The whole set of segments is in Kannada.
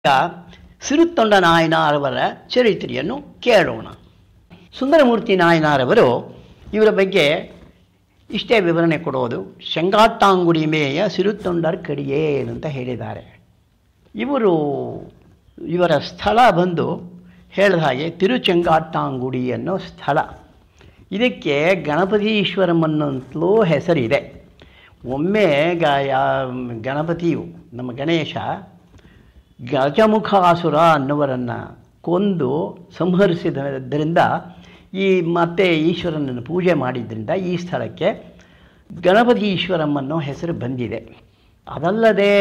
ಈಗ ಸಿರುತ್ತೊಂಡ ನಾಯನಾರವರ ಚರಿತ್ರೆಯನ್ನು ಕೇಳೋಣ ಸುಂದರಮೂರ್ತಿ ನಾಯನಾರವರು ಇವರ ಬಗ್ಗೆ ಇಷ್ಟೇ ವಿವರಣೆ ಕೊಡೋದು ಶಂಗಾಟ್ಟಾಂಗುಡಿ ಮೇಯ ಸಿರುತ್ತೊಂಡರ್ ಕಡಿಯೇನ್ ಅಂತ ಹೇಳಿದ್ದಾರೆ ಇವರು ಇವರ ಸ್ಥಳ ಬಂದು ಹೇಳಿದ ಹಾಗೆ ತಿರುಚೆಂಗಾಟ್ಟಾಂಗುಡಿ ಅನ್ನೋ ಸ್ಥಳ ಇದಕ್ಕೆ ಗಣಪತೀಶ್ವರಂ ಅನ್ನೋಂತಲೂ ಹೆಸರಿದೆ ಒಮ್ಮೆ ಗ ಯಾ- ಗಣಪತಿಯು ನಮ್ಮ ಗಣೇಶ ಗಜಮುಖಾಸುರ ಅನ್ನುವರನ್ನು ಕೊಂದು ಸಂಹರಿಸಿದ್ದರಿಂದ ಈ ಮತ್ತೆ ಈಶ್ವರನನ್ನು ಪೂಜೆ ಮಾಡಿದ್ದರಿಂದ ಈ ಸ್ಥಳಕ್ಕೆ ಗಣಪತಿ ಈಶ್ವರಂ ಅನ್ನೋ ಹೆಸರು ಬಂದಿದೆ ಅದಲ್ಲದೆ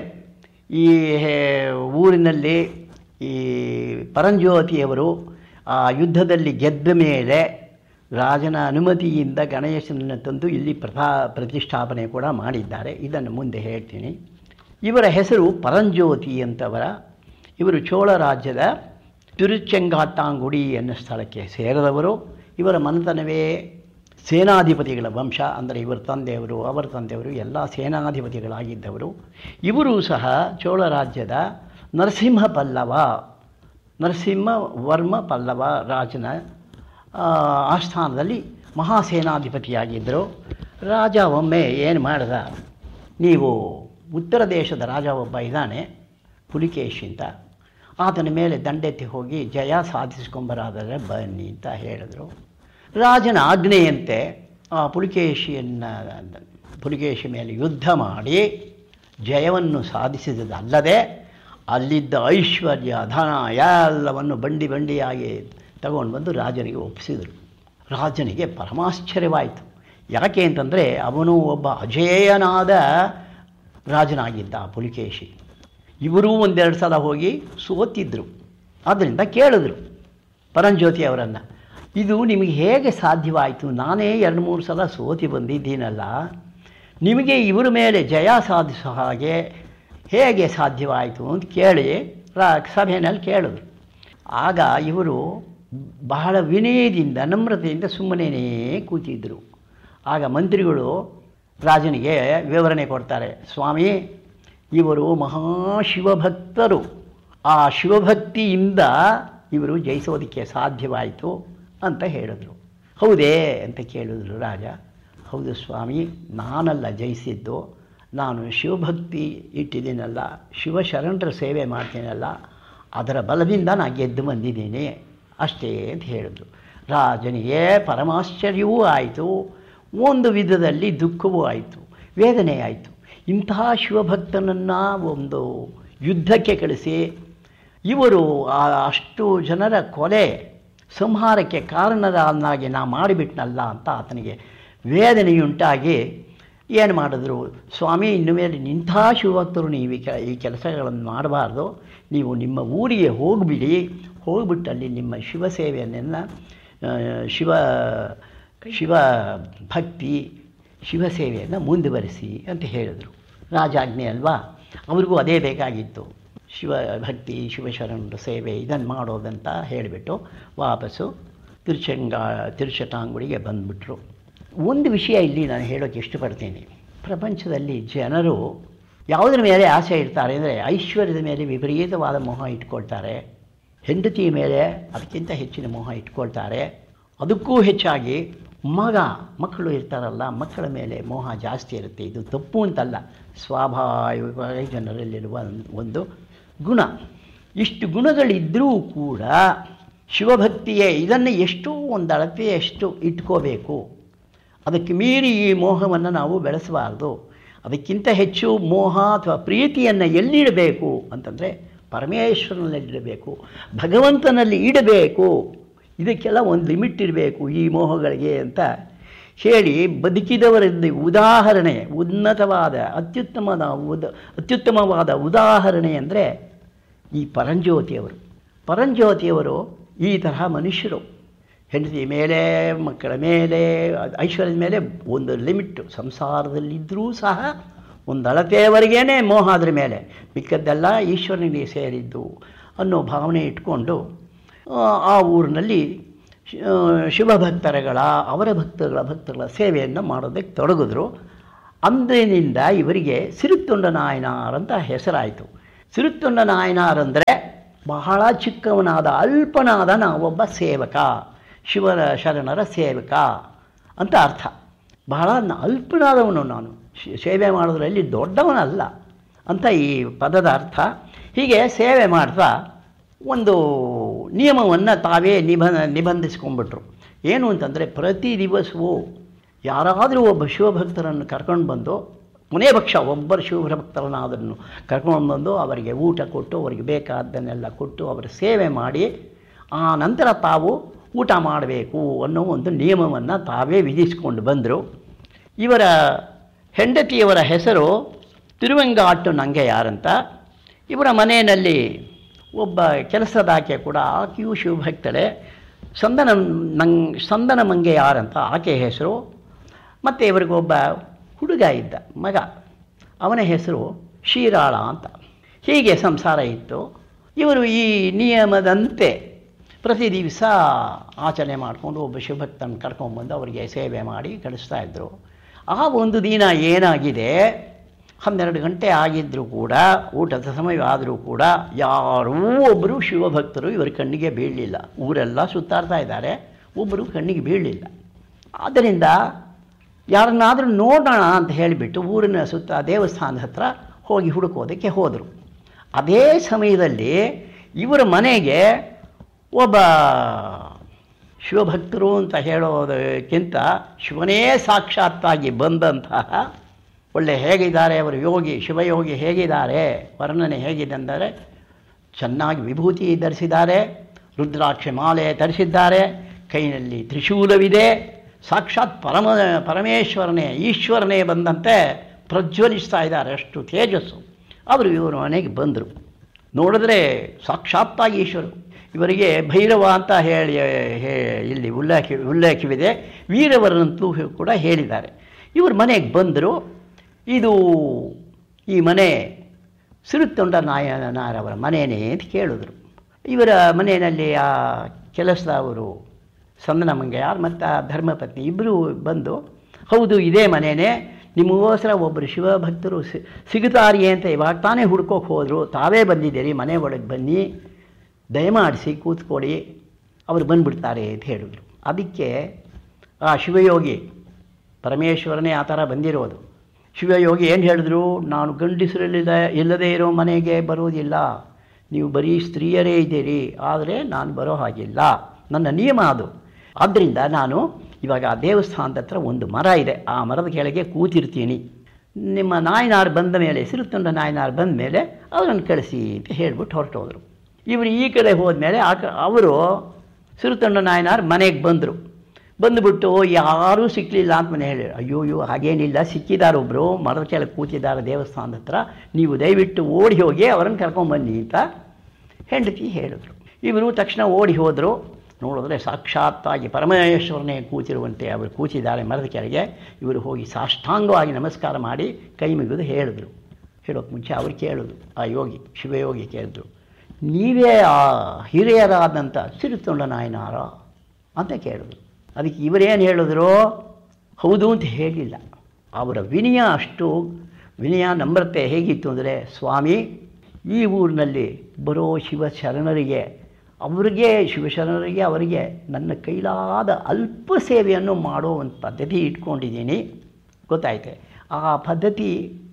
ಈ ಹೇ- ಊರಿನಲ್ಲಿ ಈ ಪರಂಜ್ಯೋತಿಯವರು ಆ ಯುದ್ಧದಲ್ಲಿ ಗೆದ್ದ ಮೇಲೆ ರಾಜನ ಅನುಮತಿಯಿಂದ ಗಣೇಶನನ್ನು ತಂದು ಇಲ್ಲಿ ಪ್ರಥಾ ಪ್ರತಿಷ್ಠಾಪನೆ ಕೂಡ ಮಾಡಿದ್ದಾರೆ ಇದನ್ನು ಮುಂದೆ ಹೇಳ್ತೀನಿ ಇವರ ಹೆಸರು ಪರಂಜ್ಯೋತಿ ಅಂತವರ ಇವರು ಚೋಳ ರಾಜ್ಯದ ತಿರುಚೆಂಗಾಟ್ಟಾಂಗುಡಿ ಅನ್ನೋ ಸ್ಥಳಕ್ಕೆ ಸೇರಿದವರು ಇವರ ಮನೆತನವೇ ಸೇನಾಧಿಪತಿಗಳ ವಂಶ ಅಂದರೆ ಇವರ ತಂದೆಯವರು ಅವರ ತಂದೆಯವರು ಎಲ್ಲ ಸೇನಾಧಿಪತಿಗಳಾಗಿದ್ದವರು ಇವರು ಸಹ ಚೋಳ ರಾಜ್ಯದ ನರಸಿಂಹ ಪಲ್ಲವ ನರಸಿಂಹ ವರ್ಮ ಪಲ್ಲವ ರಾಜನ ಆ, ಆಸ್ಥಾನದಲ್ಲಿ ಮಹಾಸೇನಾಧಿಪತಿಯಾಗಿದ್ದರು ರಾಜ ಒಮ್ಮೆ ಏನು ಮಾಡ್ದ ನೀವು ಉತ್ತರ ದೇಶದ ರಾಜ ಒಬ್ಬ ಇದ್ದಾನೆ ಪುಲಿಕೇಶಿ ಅಂತ ಆತನ ಮೇಲೆ ದಂಡೆತ್ತಿ ಹೋಗಿ ಜಯ ಸಾಧಿಸ್ಕೊಂಬರಾದರೆ ಬನ್ನಿ ಅಂತ ಹೇಳಿದರು ರಾಜನ ಆಜ್ಞೆಯಂತೆ ಆ ಪುಲಿಕೇಶಿಯನ್ನು ಪುಲಿಕೇಶಿ ಮೇಲೆ ಯುದ್ಧ ಮಾಡಿ ಜಯವನ್ನು ಸಾಧಿಸಿದಲ್ಲದೆ ಅಲ್ಲಿದ್ದ ಐಶ್ವರ್ಯ ಧನ ಎಲ್ಲವನ್ನು ಬಂಡಿ ಬಂಡಿಯಾಗಿ ತಗೊಂಡು ಬಂದು ರಾಜನಿಗೆ ಒಪ್ಪಿಸಿದರು ರಾಜನಿಗೆ ಪರಮಾಶ್ಚರ್ಯವಾಯಿತು ಯಾಕೆ ಅಂತಂದರೆ ಅವನು ಒಬ್ಬ ಅಜೇಯನಾದ ರಾಜನಾಗಿದ್ದ ಆ ಪುಲಿಕೇಶಿ ಇವರೂ ಒಂದೆರಡು ಸಲ ಹೋಗಿ ಸೋತಿದ್ದರು ಆದ್ದರಿಂದ ಕೇಳಿದ್ರು ಪರಂಜ್ಯೋತಿ ಅವರನ್ನು ಇದು ನಿಮಗೆ ಹೇಗೆ ಸಾಧ್ಯವಾಯಿತು ನಾನೇ ಎರಡು ಮೂರು ಸಲ ಸೋತಿ ಬಂದಿದ್ದೀನಲ್ಲ ನಿಮಗೆ ಇವರ ಮೇಲೆ ಜಯ ಸಾಧಿಸೋ ಹಾಗೆ ಹೇಗೆ ಸಾಧ್ಯವಾಯಿತು ಅಂತ ಕೇಳಿ ರಾ ಸಭೆಯಲ್ಲಿ ಕೇಳಿದ್ರು ಆಗ ಇವರು ಬಹಳ ವಿನಯದಿಂದ ನಮ್ರತೆಯಿಂದ ಸುಮ್ಮನೇ ಕೂತಿದ್ದರು ಆಗ ಮಂತ್ರಿಗಳು ರಾಜನಿಗೆ ವಿವರಣೆ ಕೊಡ್ತಾರೆ ಸ್ವಾಮಿ ಇವರು ಮಹಾಶಿವಭಕ್ತರು ಆ ಶಿವಭಕ್ತಿಯಿಂದ ಇವರು ಜಯಿಸೋದಕ್ಕೆ ಸಾಧ್ಯವಾಯಿತು ಅಂತ ಹೇಳಿದ್ರು ಹೌದೇ ಅಂತ ಕೇಳಿದ್ರು ರಾಜ ಹೌದು ಸ್ವಾಮಿ ನಾನಲ್ಲ ಜಯಿಸಿದ್ದು ನಾನು ಶಿವಭಕ್ತಿ ಇಟ್ಟಿದ್ದೀನಲ್ಲ ಶಿವಶರಣರ ಸೇವೆ ಮಾಡ್ತೀನಲ್ಲ ಅದರ ಬಲದಿಂದ ನಾನು ಗೆದ್ದು ಬಂದಿದ್ದೀನಿ ಅಷ್ಟೇ ಅಂತ ಹೇಳಿದ್ರು ರಾಜನಿಗೆ ಪರಮಾಶ್ಚರ್ಯವೂ ಆಯಿತು ಒಂದು ವಿಧದಲ್ಲಿ ದುಃಖವೂ ಆಯಿತು ವೇದನೆ ಆಯಿತು ಇಂತಹ ಶಿವಭಕ್ತನನ್ನು ಒಂದು ಯುದ್ಧಕ್ಕೆ ಕಳಿಸಿ ಇವರು ಆ ಅಷ್ಟು ಜನರ ಕೊಲೆ ಸಂಹಾರಕ್ಕೆ ಕಾರಣದನ್ನಾಗಿ ನಾ ಮಾಡಿಬಿಟ್ನಲ್ಲ ಅಂತ ಆತನಿಗೆ ವೇದನೆಯುಂಟಾಗಿ ಏನು ಮಾಡಿದ್ರು ಸ್ವಾಮಿ ಇನ್ನು ಮೇಲೆ ಇಂಥ ಶಿವಭಕ್ತರು ನೀವು ಈ ಕೆ- ಈ ಕೆಲಸಗಳನ್ನು ಮಾಡಬಾರ್ದು ನೀವು ನಿಮ್ಮ ಊರಿಗೆ ಹೋಗಿಬಿಡಿ ಹೋಗ್ಬಿಟ್ಟು ಅಲ್ಲಿ ನಿಮ್ಮ ಶಿವ ಸೇವೆಯನ್ನೆಲ್ಲ ಆ, ಶಿವ ಶಿವ ಭಕ್ತಿ ಶಿವ ಸೇವೆಯನ್ನು ಮುಂದುವರಿಸಿ ಅಂತ ಹೇಳಿದರು ರಾಜಾಜ್ಞೆ ಅಲ್ವಾ ಅವ್ರಿಗೂ ಅದೇ ಬೇಕಾಗಿತ್ತು ಶಿವ ಭಕ್ತಿ ಶಿವಶರಣರ ಸೇವೆ ಇದನ್ನು ಮಾಡೋದಂತ ಹೇಳಿಬಿಟ್ಟು ವಾಪಸ್ಸು ತಿರುಚಂಗ ತಿರುಚಟಾಂಗುಡಿಗೆ ಬಂದುಬಿಟ್ರು ಒಂದು ವಿಷಯ ಇಲ್ಲಿ ನಾನು ಹೇಳೋಕ್ಕೆ ಇಷ್ಟಪಡ್ತೀನಿ ಪ್ರಪಂಚದಲ್ಲಿ ಜನರು ಯಾವುದರ ಮೇಲೆ ಆಸೆ ಇಡ್ತಾರೆ ಅಂದರೆ ಐಶ್ವರ್ಯದ ಮೇಲೆ ವಿಪರೀತವಾದ ಮೋಹ ಇಟ್ಕೊಳ್ತಾರೆ ಹೆಂಡತಿಯ ಮೇಲೆ ಅದಕ್ಕಿಂತ ಹೆಚ್ಚಿನ ಮೋಹ ಇಟ್ಕೊಳ್ತಾರೆ ಅದಕ್ಕೂ ಹೆಚ್ಚಾಗಿ ಮಗ ಮಕ್ಕಳು ಇರ್ತಾರಲ್ಲ ಮಕ್ಕಳ ಮೇಲೆ ಮೋಹ ಜಾಸ್ತಿ ಇರುತ್ತೆ ಇದು ತಪ್ಪು ಅಂತಲ್ಲ ಸ್ವಾಭಾವಿಕವಾಗಿ ಜನರಲ್ಲಿರುವ ಒಂದು ಗುಣ ಇಷ್ಟು ಗುಣಗಳಿದ್ದರೂ ಕೂಡ ಶಿವಭಕ್ತಿಯೇ ಇದನ್ನು ಎಷ್ಟು ಒಂದು ಅಳತೆಯಷ್ಟು ಇಟ್ಕೋಬೇಕು ಅದಕ್ಕೆ ಮೀರಿ ಈ ಮೋಹವನ್ನು ನಾವು ಬೆಳೆಸಬಾರ್ದು ಅದಕ್ಕಿಂತ ಹೆಚ್ಚು ಮೋಹ ಅಥವಾ ಪ್ರೀತಿಯನ್ನು ಎಲ್ಲಿಡಬೇಕು ಅಂತಂದರೆ ಪರಮೇಶ್ವರನಲ್ಲಿಡಬೇಕು ಭಗವಂತನಲ್ಲಿ ಇಡಬೇಕು ಇದಕ್ಕೆಲ್ಲ ಒಂದು ಲಿಮಿಟ್ ಇರಬೇಕು ಈ ಮೋಹಗಳಿಗೆ ಅಂತ ಹೇಳಿ ಬದುಕಿದವರಲ್ಲಿ ಉದಾಹರಣೆ ಉನ್ನತವಾದ ಅತ್ಯುತ್ತಮದ ಉದ ಅತ್ಯುತ್ತಮವಾದ ಉದಾಹರಣೆ ಅಂದರೆ ಈ ಪರಂಜ್ಯೋತಿಯವರು ಪರಂಜ್ಯೋತಿಯವರು ಈ ತರಹ ಮನುಷ್ಯರು ಹೆಂಡತಿ ಮೇಲೆ ಮಕ್ಕಳ ಮೇಲೆ ಐಶ್ವರ್ಯದ ಮೇಲೆ ಒಂದು ಲಿಮಿಟ್ಟು ಸಂಸಾರದಲ್ಲಿದ್ದರೂ ಸಹ ಒಂದು ಅಳತೆಯವರೆಗೇ ಮೋಹ ಅದ್ರ ಮೇಲೆ ಮಿಕ್ಕದ್ದೆಲ್ಲ ಈಶ್ವರನಿಗೆ ಸೇರಿದ್ದು ಅನ್ನೋ ಭಾವನೆ ಇಟ್ಕೊಂಡು ಆ, ಆ ಊರಿನಲ್ಲಿ ಶಿ- ಆ, ಶಿವಭಕ್ತರುಗಳ ಅವರ ಭಕ್ತರುಗಳ ಭಕ್ತರುಗಳ ಸೇವೆಯನ್ನು ಮಾಡೋದಕ್ಕೆ ತೊಡಗಿದ್ರು ಅಂದಿನಿಂದ ಇವರಿಗೆ ಸಿರುತ್ತೊಂಡ ನಾಯನಾರ್ ಅಂತ ಹೆಸರಾಯಿತು ಸಿರುತ್ತೊಂಡ ನಾಯನಾರಂದರೆ ಬಹಳ ಚಿಕ್ಕವನಾದ ಅಲ್ಪನಾದ ನಾವೊಬ್ಬ ಸೇವಕ ಶಿವರ ಶರಣರ ಸೇವಕ ಅಂತ ಅರ್ಥ ಬಹಳ ನ- ಅಲ್ಪನಾದವನು ನಾನು ಶ್- ಸೇವೆ ಮಾಡೋದ್ರಲ್ಲಿ ದೊಡ್ಡವನಲ್ಲ ಅಂತ ಈ ಪದದ ಅರ್ಥ ಹೀಗೆ ಸೇವೆ ಮಾಡ್ತಾ ಒಂದು ನಿಯಮವನ್ನು ತಾವೇ ನಿಬಂಧ ನಿಬಂಧಿಸ್ಕೊಂಡ್ಬಿಟ್ರು ಏನು ಅಂತಂದರೆ ಪ್ರತಿ ದಿವಸವೂ ಯಾರಾದರೂ ಒಬ್ಬ ಶಿವಭಕ್ತರನ್ನು ಕರ್ಕೊಂಡು ಬಂದು ಕೊನೆ ಪಕ್ಷ ಒಬ್ಬರು ಶಿವಭಕ್ತರನ್ನಾದನ್ನು ಕರ್ಕೊಂಡು ಬಂದು ಅವರಿಗೆ ಊಟ ಕೊಟ್ಟು ಅವರಿಗೆ ಬೇಕಾದ್ದನ್ನೆಲ್ಲ ಕೊಟ್ಟು ಅವರ ಸೇವೆ ಮಾಡಿ ಆ ನಂತರ ತಾವು ಊಟ ಮಾಡಬೇಕು ಅನ್ನೋ ಒಂದು ನಿಯಮವನ್ನು ತಾವೇ ವಿಧಿಸಿಕೊಂಡು ಬಂದರು ಇವರ ಹೆಂಡತಿಯವರ ಹೆಸರು ತಿರುವೆಂಗಾಟು ನಂಗೆಯಾರಂತ ಇವರ ಮನೆಯಲ್ಲಿ ಒಬ್ಬ ಕೆಲಸದಾಕೆ ಕೂಡ ಆಕೆಯೂ ಶಿವಭಕ್ತಳೆ ಸಂದನ ನಂಗ್ ಸಂದನ ಮಂಗೆಯಾರಂತ ಆಕೆ ಹೆಸರು ಮತ್ತು ಇವರಿಗೊಬ್ಬ ಹುಡುಗ ಇದ್ದ ಮಗ ಅವನ ಹೆಸರು ಶೀರಾಳ ಅಂತ ಹೀಗೆ ಸಂಸಾರ ಇತ್ತು ಇವರು ಈ ನಿಯಮದಂತೆ ಪ್ರತಿ ದಿವಸ ಆಚರಣೆ ಮಾಡಿಕೊಂಡು ಒಬ್ಬ ಶಿವಭಕ್ತನ ಕರ್ಕೊಂಡ್ಬಂದು ಅವರಿಗೆ ಸೇವೆ ಮಾಡಿ ಕಳಿಸ್ತಾ ಇದ್ದರು ಆ ಒಂದು ದಿನ ಏನಾಗಿದೆ ಹನ್ನೆರಡು ಗಂಟೆ ಆಗಿದ್ದರೂ ಕೂಡ ಊಟದ ಸಮಯವಾದರೂ ಕೂಡ ಯಾರೂ ಒಬ್ಬರು ಶಿವಭಕ್ತರು ಇವರ ಕಣ್ಣಿಗೆ ಬೀಳಲಿಲ್ಲ ಊರೆಲ್ಲ ಸುತ್ತಾಡ್ತಾ ಇದ್ದಾರೆ ಒಬ್ಬರು ಕಣ್ಣಿಗೆ ಬೀಳಲಿಲ್ಲ ಆದ್ದರಿಂದ ಯಾರನ್ನಾದರೂ ನೋಡೋಣ ಅಂತ ಹೇಳಿಬಿಟ್ಟು ಊರಿನ ಸುತ್ತ ದೇವಸ್ಥಾನದ ಹತ್ರ ಹೋಗಿ ಹುಡುಕೋದಕ್ಕೆ ಹೋದರು ಅದೇ ಸಮಯದಲ್ಲಿ ಇವರ ಮನೆಗೆ ಒಬ್ಬ ಶಿವಭಕ್ತರು ಅಂತ ಹೇಳೋದಕ್ಕಿಂತ ಶಿವನೇ ಸಾಕ್ಷಾತ್ತಾಗಿ ಬಂದಂತಹ ಒಳ್ಳೆ ಹೇಗಿದ್ದಾರೆ ಅವರು ಯೋಗಿ ಶಿವಯೋಗಿ ಹೇಗಿದ್ದಾರೆ ವರ್ಣನೆ ಹೇಗಿದೆ ಅಂದರೆ ಚೆನ್ನಾಗಿ ವಿಭೂತಿ ಧರಿಸಿದ್ದಾರೆ ರುದ್ರಾಕ್ಷ ಮಾಲೆ ಧರಿಸಿದ್ದಾರೆ ಕೈನಲ್ಲಿ ತ್ರಿಶೂಲವಿದೆ ಸಾಕ್ಷಾತ್ ಪರಮ ಪರಮೇಶ್ವರನೇ ಈಶ್ವರನೇ ಬಂದಂತೆ ಪ್ರಜ್ವಲಿಸ್ತಾ ಇದ್ದಾರೆ ಅಷ್ಟು ತೇಜಸ್ಸು ಅವರು ಇವರು ಮನೆಗೆ ಬಂದರು ನೋಡಿದ್ರೆ ಸಾಕ್ಷಾತ್ತಾಗಿ ಈಶ್ವರು ಇವರಿಗೆ ಭೈರವ ಅಂತ ಹೇಳಿ ಹೇ- ಇಲ್ಲಿ ಉಲ್ಲೇಖ ಉಲ್ಲೇಖವಿದೆ ವೀರವರನಂತೂ ಕೂಡ ಹೇಳಿದ್ದಾರೆ ಇವರು ಮನೆಗೆ ಬಂದರು ಇದು ಈ ಮನೆ ಸಿರುತ್ತೊಂಡ ನಾಯನಾರವರ ಮನೆಯೇ ಅಂತ ಕೇಳಿದ್ರು ಇವರ ಮನೆಯಲ್ಲಿ ಆ ಕೆಲಸದವರು ಸಂದನ ಮಂಗೆಯಾರ್ ಮತ್ತು ಆ ಧರ್ಮಪತ್ನಿ ಇಬ್ಬರು ಬಂದು ಹೌದು ಇದೇ ಮನೆಯೇ ನಿಮಗೋಸ್ಕರ ಒಬ್ಬರು ಶಿವಭಕ್ತರು ಸಿ ಸಿಗುತ್ತಾರಿಯೇ ಅಂತ ಇವಾಗ ತಾನೇ ಹುಡ್ಕೋಕೆ ಹೋದರು ತಾವೇ ಬಂದಿದ್ದೀರಿ ಮನೆ ಒಳಗೆ ಬನ್ನಿ ದಯಮಾಡಿಸಿ ಕೂತ್ಕೊಳ್ಳಿ ಅವರು ಬಂದ್ಬಿಡ್ತಾರೆ ಅಂತ ಹೇಳಿದ್ರು ಅದಕ್ಕೆ ಆ ಶಿವಯೋಗಿ ಪರಮೇಶ್ವರನೇ ಆ ಥರ ಬಂದಿರೋದು ಶಿವಯೋಗಿ ಏನು ಹೇಳಿದ್ರು ನಾನು ಗಂಡಸರಲ್ಲಿಲ್ಲ ಇಲ್ಲದೇ ಇರೋ ಮನೆಗೆ ಬರೋದಿಲ್ಲ ನೀವು ಬರೀ ಸ್ತ್ರೀಯರೇ ಇದ್ದೀರಿ ಆದರೆ ನಾನು ಬರೋ ಹಾಗಿಲ್ಲ ನನ್ನ ನಿಯಮ ಅದು ಆದ್ದರಿಂದ ನಾನು ಇವಾಗ ಆ ದೇವಸ್ಥಾನದ ಹತ್ರ ಒಂದು ಮರ ಇದೆ ಆ ಮರದ ಕೆಳಗೆ ಕೂತಿರ್ತೀನಿ ನಿಮ್ಮ ನಾಯನಾರು ಬಂದ ಮೇಲೆ ಸಿರುತ್ತೊಂಡ ನಾಯನಾರು ಬಂದ ಮೇಲೆ ಅವರನ್ನು ಕಳಿಸಿ ಅಂತ ಹೇಳ್ಬಿಟ್ಟು ಹೊರಟೋದ್ರು ಇವರು ಈ ಕಡೆ ಹೋದ್ಮೇಲೆ ಆ ಕ ಅವರು ಸಿರುತಂಡ ನಾಯನಾರ್ ಮನೆಗೆ ಬಂದರು ಬಂದುಬಿಟ್ಟು ಯಾರೂ ಸಿಕ್ಕಲಿಲ್ಲ ಅಂತ ಮನೆ ಹೇಳಿ ಅಯ್ಯೋ ಅಯ್ಯೋ ಹಾಗೇನಿಲ್ಲ ಸಿಕ್ಕಿದ್ದಾರೆ ಒಬ್ಬರು ಮರದ ಕೆಳಗೆ ಕೂತಿದ್ದಾರೆ ದೇವಸ್ಥಾನದ ಹತ್ರ ನೀವು ದಯವಿಟ್ಟು ಓಡಿ ಹೋಗಿ ಅವರನ್ನು ಕರ್ಕೊಂಬನ್ನಿ ಅಂತ ಹೆಂಡತಿ ಹೇಳಿದ್ರು ಇವರು ತಕ್ಷಣ ಓಡಿ ಹೋದರು ನೋಡಿದ್ರೆ ಸಾಕ್ಷಾತ್ತಾಗಿ ಪರಮೇಶ್ವರನೇ ಕೂತಿರುವಂತೆ ಅವರು ಕೂತಿದ್ದಾರೆ ಮರದ ಕೆಳಗೆ ಇವರು ಹೋಗಿ ಸಾಷ್ಟಾಂಗವಾಗಿ ನಮಸ್ಕಾರ ಮಾಡಿ ಕೈ ಮುಗಿದು ಹೇಳಿದ್ರು ಹೇಳೋಕೆ ಮುಂಚೆ ಅವ್ರು ಕೇಳಿದ್ರು ಆ ಯೋಗಿ ಶಿವಯೋಗಿ ಕೇಳಿದ್ರು ನೀವೇ ಆ ಹಿರಿಯರಾದಂಥ ಸಿರುತೊಂಡ ನಾಯನಾರ ಅಂತ ಕೇಳಿದ್ರು ಅದಕ್ಕೆ ಇವರೇನು ಹೇಳಿದ್ರು ಹೌದು ಅಂತ ಹೇಳಿಲ್ಲ ಅವರ ವಿನಯ ಅಷ್ಟು ವಿನಯ ನಮ್ರತೆ ಹೇಗಿತ್ತು ಅಂದರೆ ಸ್ವಾಮಿ ಈ ಊರಿನಲ್ಲಿ ಬರೋ ಶಿವಶರಣರಿಗೆ ಅವರಿಗೆ ಶಿವಶರಣರಿಗೆ ಅವರಿಗೆ ನನ್ನ ಕೈಲಾದ ಅಲ್ಪ ಸೇವೆಯನ್ನು ಮಾಡೋ ಒಂದು ಪದ್ಧತಿ ಇಟ್ಕೊಂಡಿದ್ದೀನಿ ಗೊತ್ತಾಯ್ತೆ ಆ ಪದ್ಧತಿ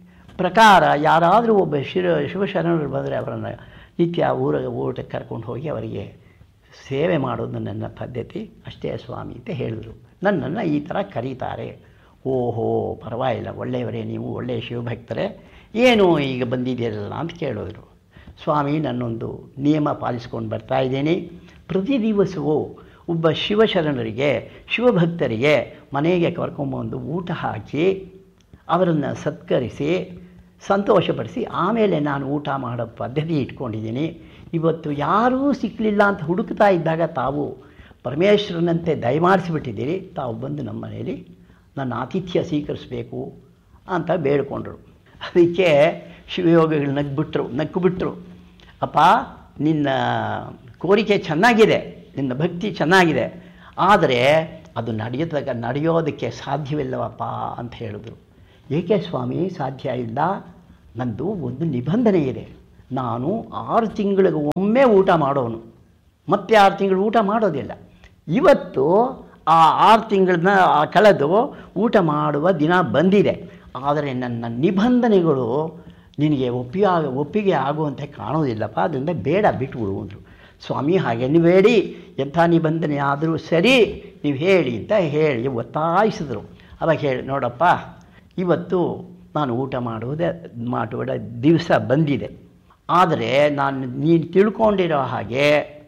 ಪ್ರಕಾರ ಯಾರಾದರೂ ಒಬ್ಬ ಶಿವ ಶಿವಶರಣರು ಬಂದರೆ ಅವರನ್ನು ನಿತ್ಯ ಊರ ಊಟಕ್ಕೆ ಕರ್ಕೊಂಡು ಹೋಗಿ ಅವರಿಗೆ ಸೇವೆ ಮಾಡೋದು ನನ್ನ ಪದ್ಧತಿ ಅಷ್ಟೇ ಸ್ವಾಮಿ ಅಂತ ಹೇಳಿದರು ನನ್ನನ್ನು ಈ ಥರ ಕರೀತಾರೆ ಓಹೋ ಪರವಾಗಿಲ್ಲ ಒಳ್ಳೆಯವರೇ ನೀವು ಒಳ್ಳೆಯ ಶಿವಭಕ್ತರೇ ಏನು ಈಗ ಬಂದಿದ್ದೀರಲ್ಲ ಅಂತ ಕೇಳಿದ್ರು ಸ್ವಾಮಿ ನನ್ನೊಂದು ನಿಯಮ ಪಾಲಿಸ್ಕೊಂಡು ಬರ್ತಾ ಇದ್ದೀನಿ ಪ್ರತಿ ದಿವಸವೂ ಒಬ್ಬ ಶಿವಶರಣರಿಗೆ ಶಿವಭಕ್ತರಿಗೆ ಮನೆಗೆ ಕರ್ಕೊಂಬಂದು ಊಟ ಹಾಕಿ ಅವರನ್ನು ಸತ್ಕರಿಸಿ ಸಂತೋಷಪಡಿಸಿ ಆಮೇಲೆ ನಾನು ಊಟ ಮಾಡೋ ಪದ್ಧತಿ ಇಟ್ಕೊಂಡಿದ್ದೀನಿ ಇವತ್ತು ಯಾರೂ ಸಿಕ್ಕಲಿಲ್ಲ ಅಂತ ಹುಡುಕ್ತಾ ಇದ್ದಾಗ ತಾವು ಪರಮೇಶ್ವರನಂತೆ ದಯಮಾಡಿಸಿಬಿಟ್ಟಿದ್ದೀರಿ ತಾವು ಬಂದು ನಮ್ಮ ಮನೆಯಲ್ಲಿ ನನ್ನ ಆತಿಥ್ಯ ಸ್ವೀಕರಿಸಬೇಕು ಅಂತ ಬೇಡಿಕೊಂಡ್ರು ಅದಕ್ಕೆ ಶಿವಯೋಗಿಗಳು ನಗ್ಬಿಟ್ರು ನಕ್ಕು ಅಪ್ಪ ನಿನ್ನ ಕೋರಿಕೆ ಚೆನ್ನಾಗಿದೆ ನಿನ್ನ ಭಕ್ತಿ ಚೆನ್ನಾಗಿದೆ ಆದರೆ ಅದು ನಡೆಯೋದಾಗ ನಡೆಯೋದಕ್ಕೆ ಸಾಧ್ಯವಿಲ್ಲವಪ್ಪ ಅಂತ ಹೇಳಿದ್ರು ಏಕೆ ಸ್ವಾಮಿ ಸಾಧ್ಯ ಇಲ್ಲ ನಂದು ಒಂದು ನಿಬಂಧನೆ ಇದೆ ನಾನು ಆರು ತಿಂಗಳಿಗೆ ಒಮ್ಮೆ ಊಟ ಮಾಡೋನು ಮತ್ತೆ ಆರು ತಿಂಗಳು ಊಟ ಮಾಡೋದಿಲ್ಲ ಇವತ್ತು ಆ ಆರು ತಿಂಗಳನ್ನ ಕಳೆದು ಊಟ ಮಾಡುವ ದಿನ ಬಂದಿದೆ ಆದರೆ ನನ್ನ ನಿಬಂಧನೆಗಳು ನಿನಗೆ ಒಪ್ಪಿಗೆ ಆಗ ಒಪ್ಪಿಗೆ ಆಗುವಂತೆ ಕಾಣೋದಿಲ್ಲಪ್ಪ ಅದರಿಂದ ಬೇಡ ಬಿಟ್ಬಿಡು ಅಂದರು ಸ್ವಾಮಿ ಹಾಗೇನು ಬೇಡಿ ಎಂಥ ನಿಬಂಧನೆ ಆದರೂ ಸರಿ ನೀವು ಹೇಳಿ ಅಂತ ಹೇಳಿ ಒತ್ತಾಯಿಸಿದ್ರು ಅವಾಗ ಹೇಳಿ ನೋಡಪ್ಪ ಇವತ್ತು ನಾನು ಊಟ ಮಾಡುವುದೇ ಮಾಡುವ ದಿವಸ ಬಂದಿದೆ ಆದರೆ ನಾನು ನೀನು ತಿಳ್ಕೊಂಡಿರೋ ಹಾಗೆ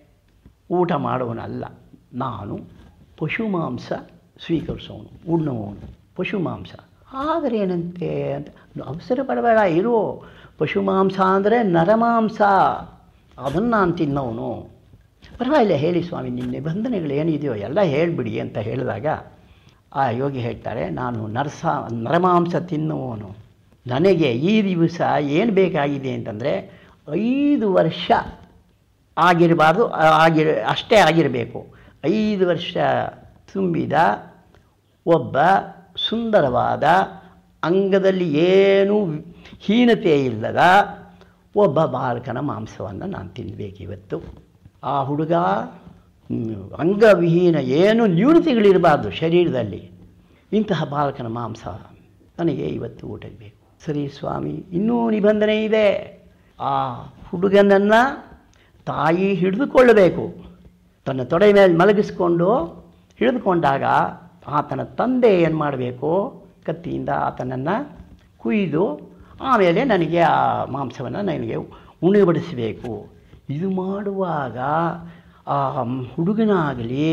ಊಟ ಮಾಡುವನಲ್ಲ ನಾನು ಪಶು ಮಾಂಸ ಸ್ವೀಕರಿಸೋನು ಉಣ್ಣುವವನು ಪಶು ಮಾಂಸ ಆದರೆ ಏನಂತೆ ಅಂತ ಅವಸರ ಪಡಬೇಡ ಇರು ಪಶು ಮಾಂಸ ಅಂದರೆ ನರಮಾಂಸ ಅದನ್ನು ನಾನು ತಿನ್ನೋನು ಪರವಾಗಿಲ್ಲ ಹೇಳಿ ಸ್ವಾಮಿ ನಿಮ್ಮ ನಿಬಂಧನೆಗಳು ಏನಿದೆಯೋ ಎಲ್ಲ ಹೇಳಿಬಿಡಿ ಅಂತ ಹೇಳಿದಾಗ ಆ ಯೋಗಿ ಹೇಳ್ತಾರೆ ನಾನು ನರಸ ನರಮಾಂಸ ತಿನ್ನುವವನು ನನಗೆ ಈ ದಿವಸ ಏನು ಬೇಕಾಗಿದೆ ಅಂತಂದರೆ ಐದು ವರ್ಷ ಆಗಿರಬಾರ್ದು ಆಗಿರ ಅಷ್ಟೇ ಆಗಿರಬೇಕು ಐದು ವರ್ಷ ತುಂಬಿದ ಒಬ್ಬ ಸುಂದರವಾದ ಅಂಗದಲ್ಲಿ ಏನೂ ಹೀನತೆ ಇಲ್ಲದ ಒಬ್ಬ ಬಾಲಕನ ಮಾಂಸವನ್ನು ನಾನು ತಿನ್ನಬೇಕು ಇವತ್ತು ಆ ಹುಡುಗ ಹ್ಮ್, ಅಂಗವಿಹೀನ ಏನು ನ್ಯೂನತೆಗಳಿರಬಾರ್ದು ಶರೀರದಲ್ಲಿ ಇಂತಹ ಬಾಲಕನ ಮಾಂಸ ನನಗೆ ಇವತ್ತು ಊಟಕ್ಕೆ ಬೇಕು ಸರಿ ಸ್ವಾಮಿ ಇನ್ನೂ ನಿಬಂಧನೆ ಇದೆ ಆ ಹುಡುಗನನ್ನು ತಾಯಿ ಹಿಡಿದುಕೊಳ್ಳಬೇಕು ತನ್ನ ತೊಡೆ ಮೇಲೆ ಮಲಗಿಸ್ಕೊಂಡು ಹಿಡಿದುಕೊಂಡಾಗ ಆತನ ತಂದೆ ಏನು ಮಾಡಬೇಕು ಕತ್ತಿಯಿಂದ ಆತನನ್ನು ಕುಯ್ದು ಆಮೇಲೆ ನನಗೆ ಆ ಮಾಂಸವನ್ನು ನನಗೆ ಉಣಿಬಡಿಸಬೇಕು ಇದು ಮಾಡುವಾಗ ಆ ಹುಡುಗನಾಗಲಿ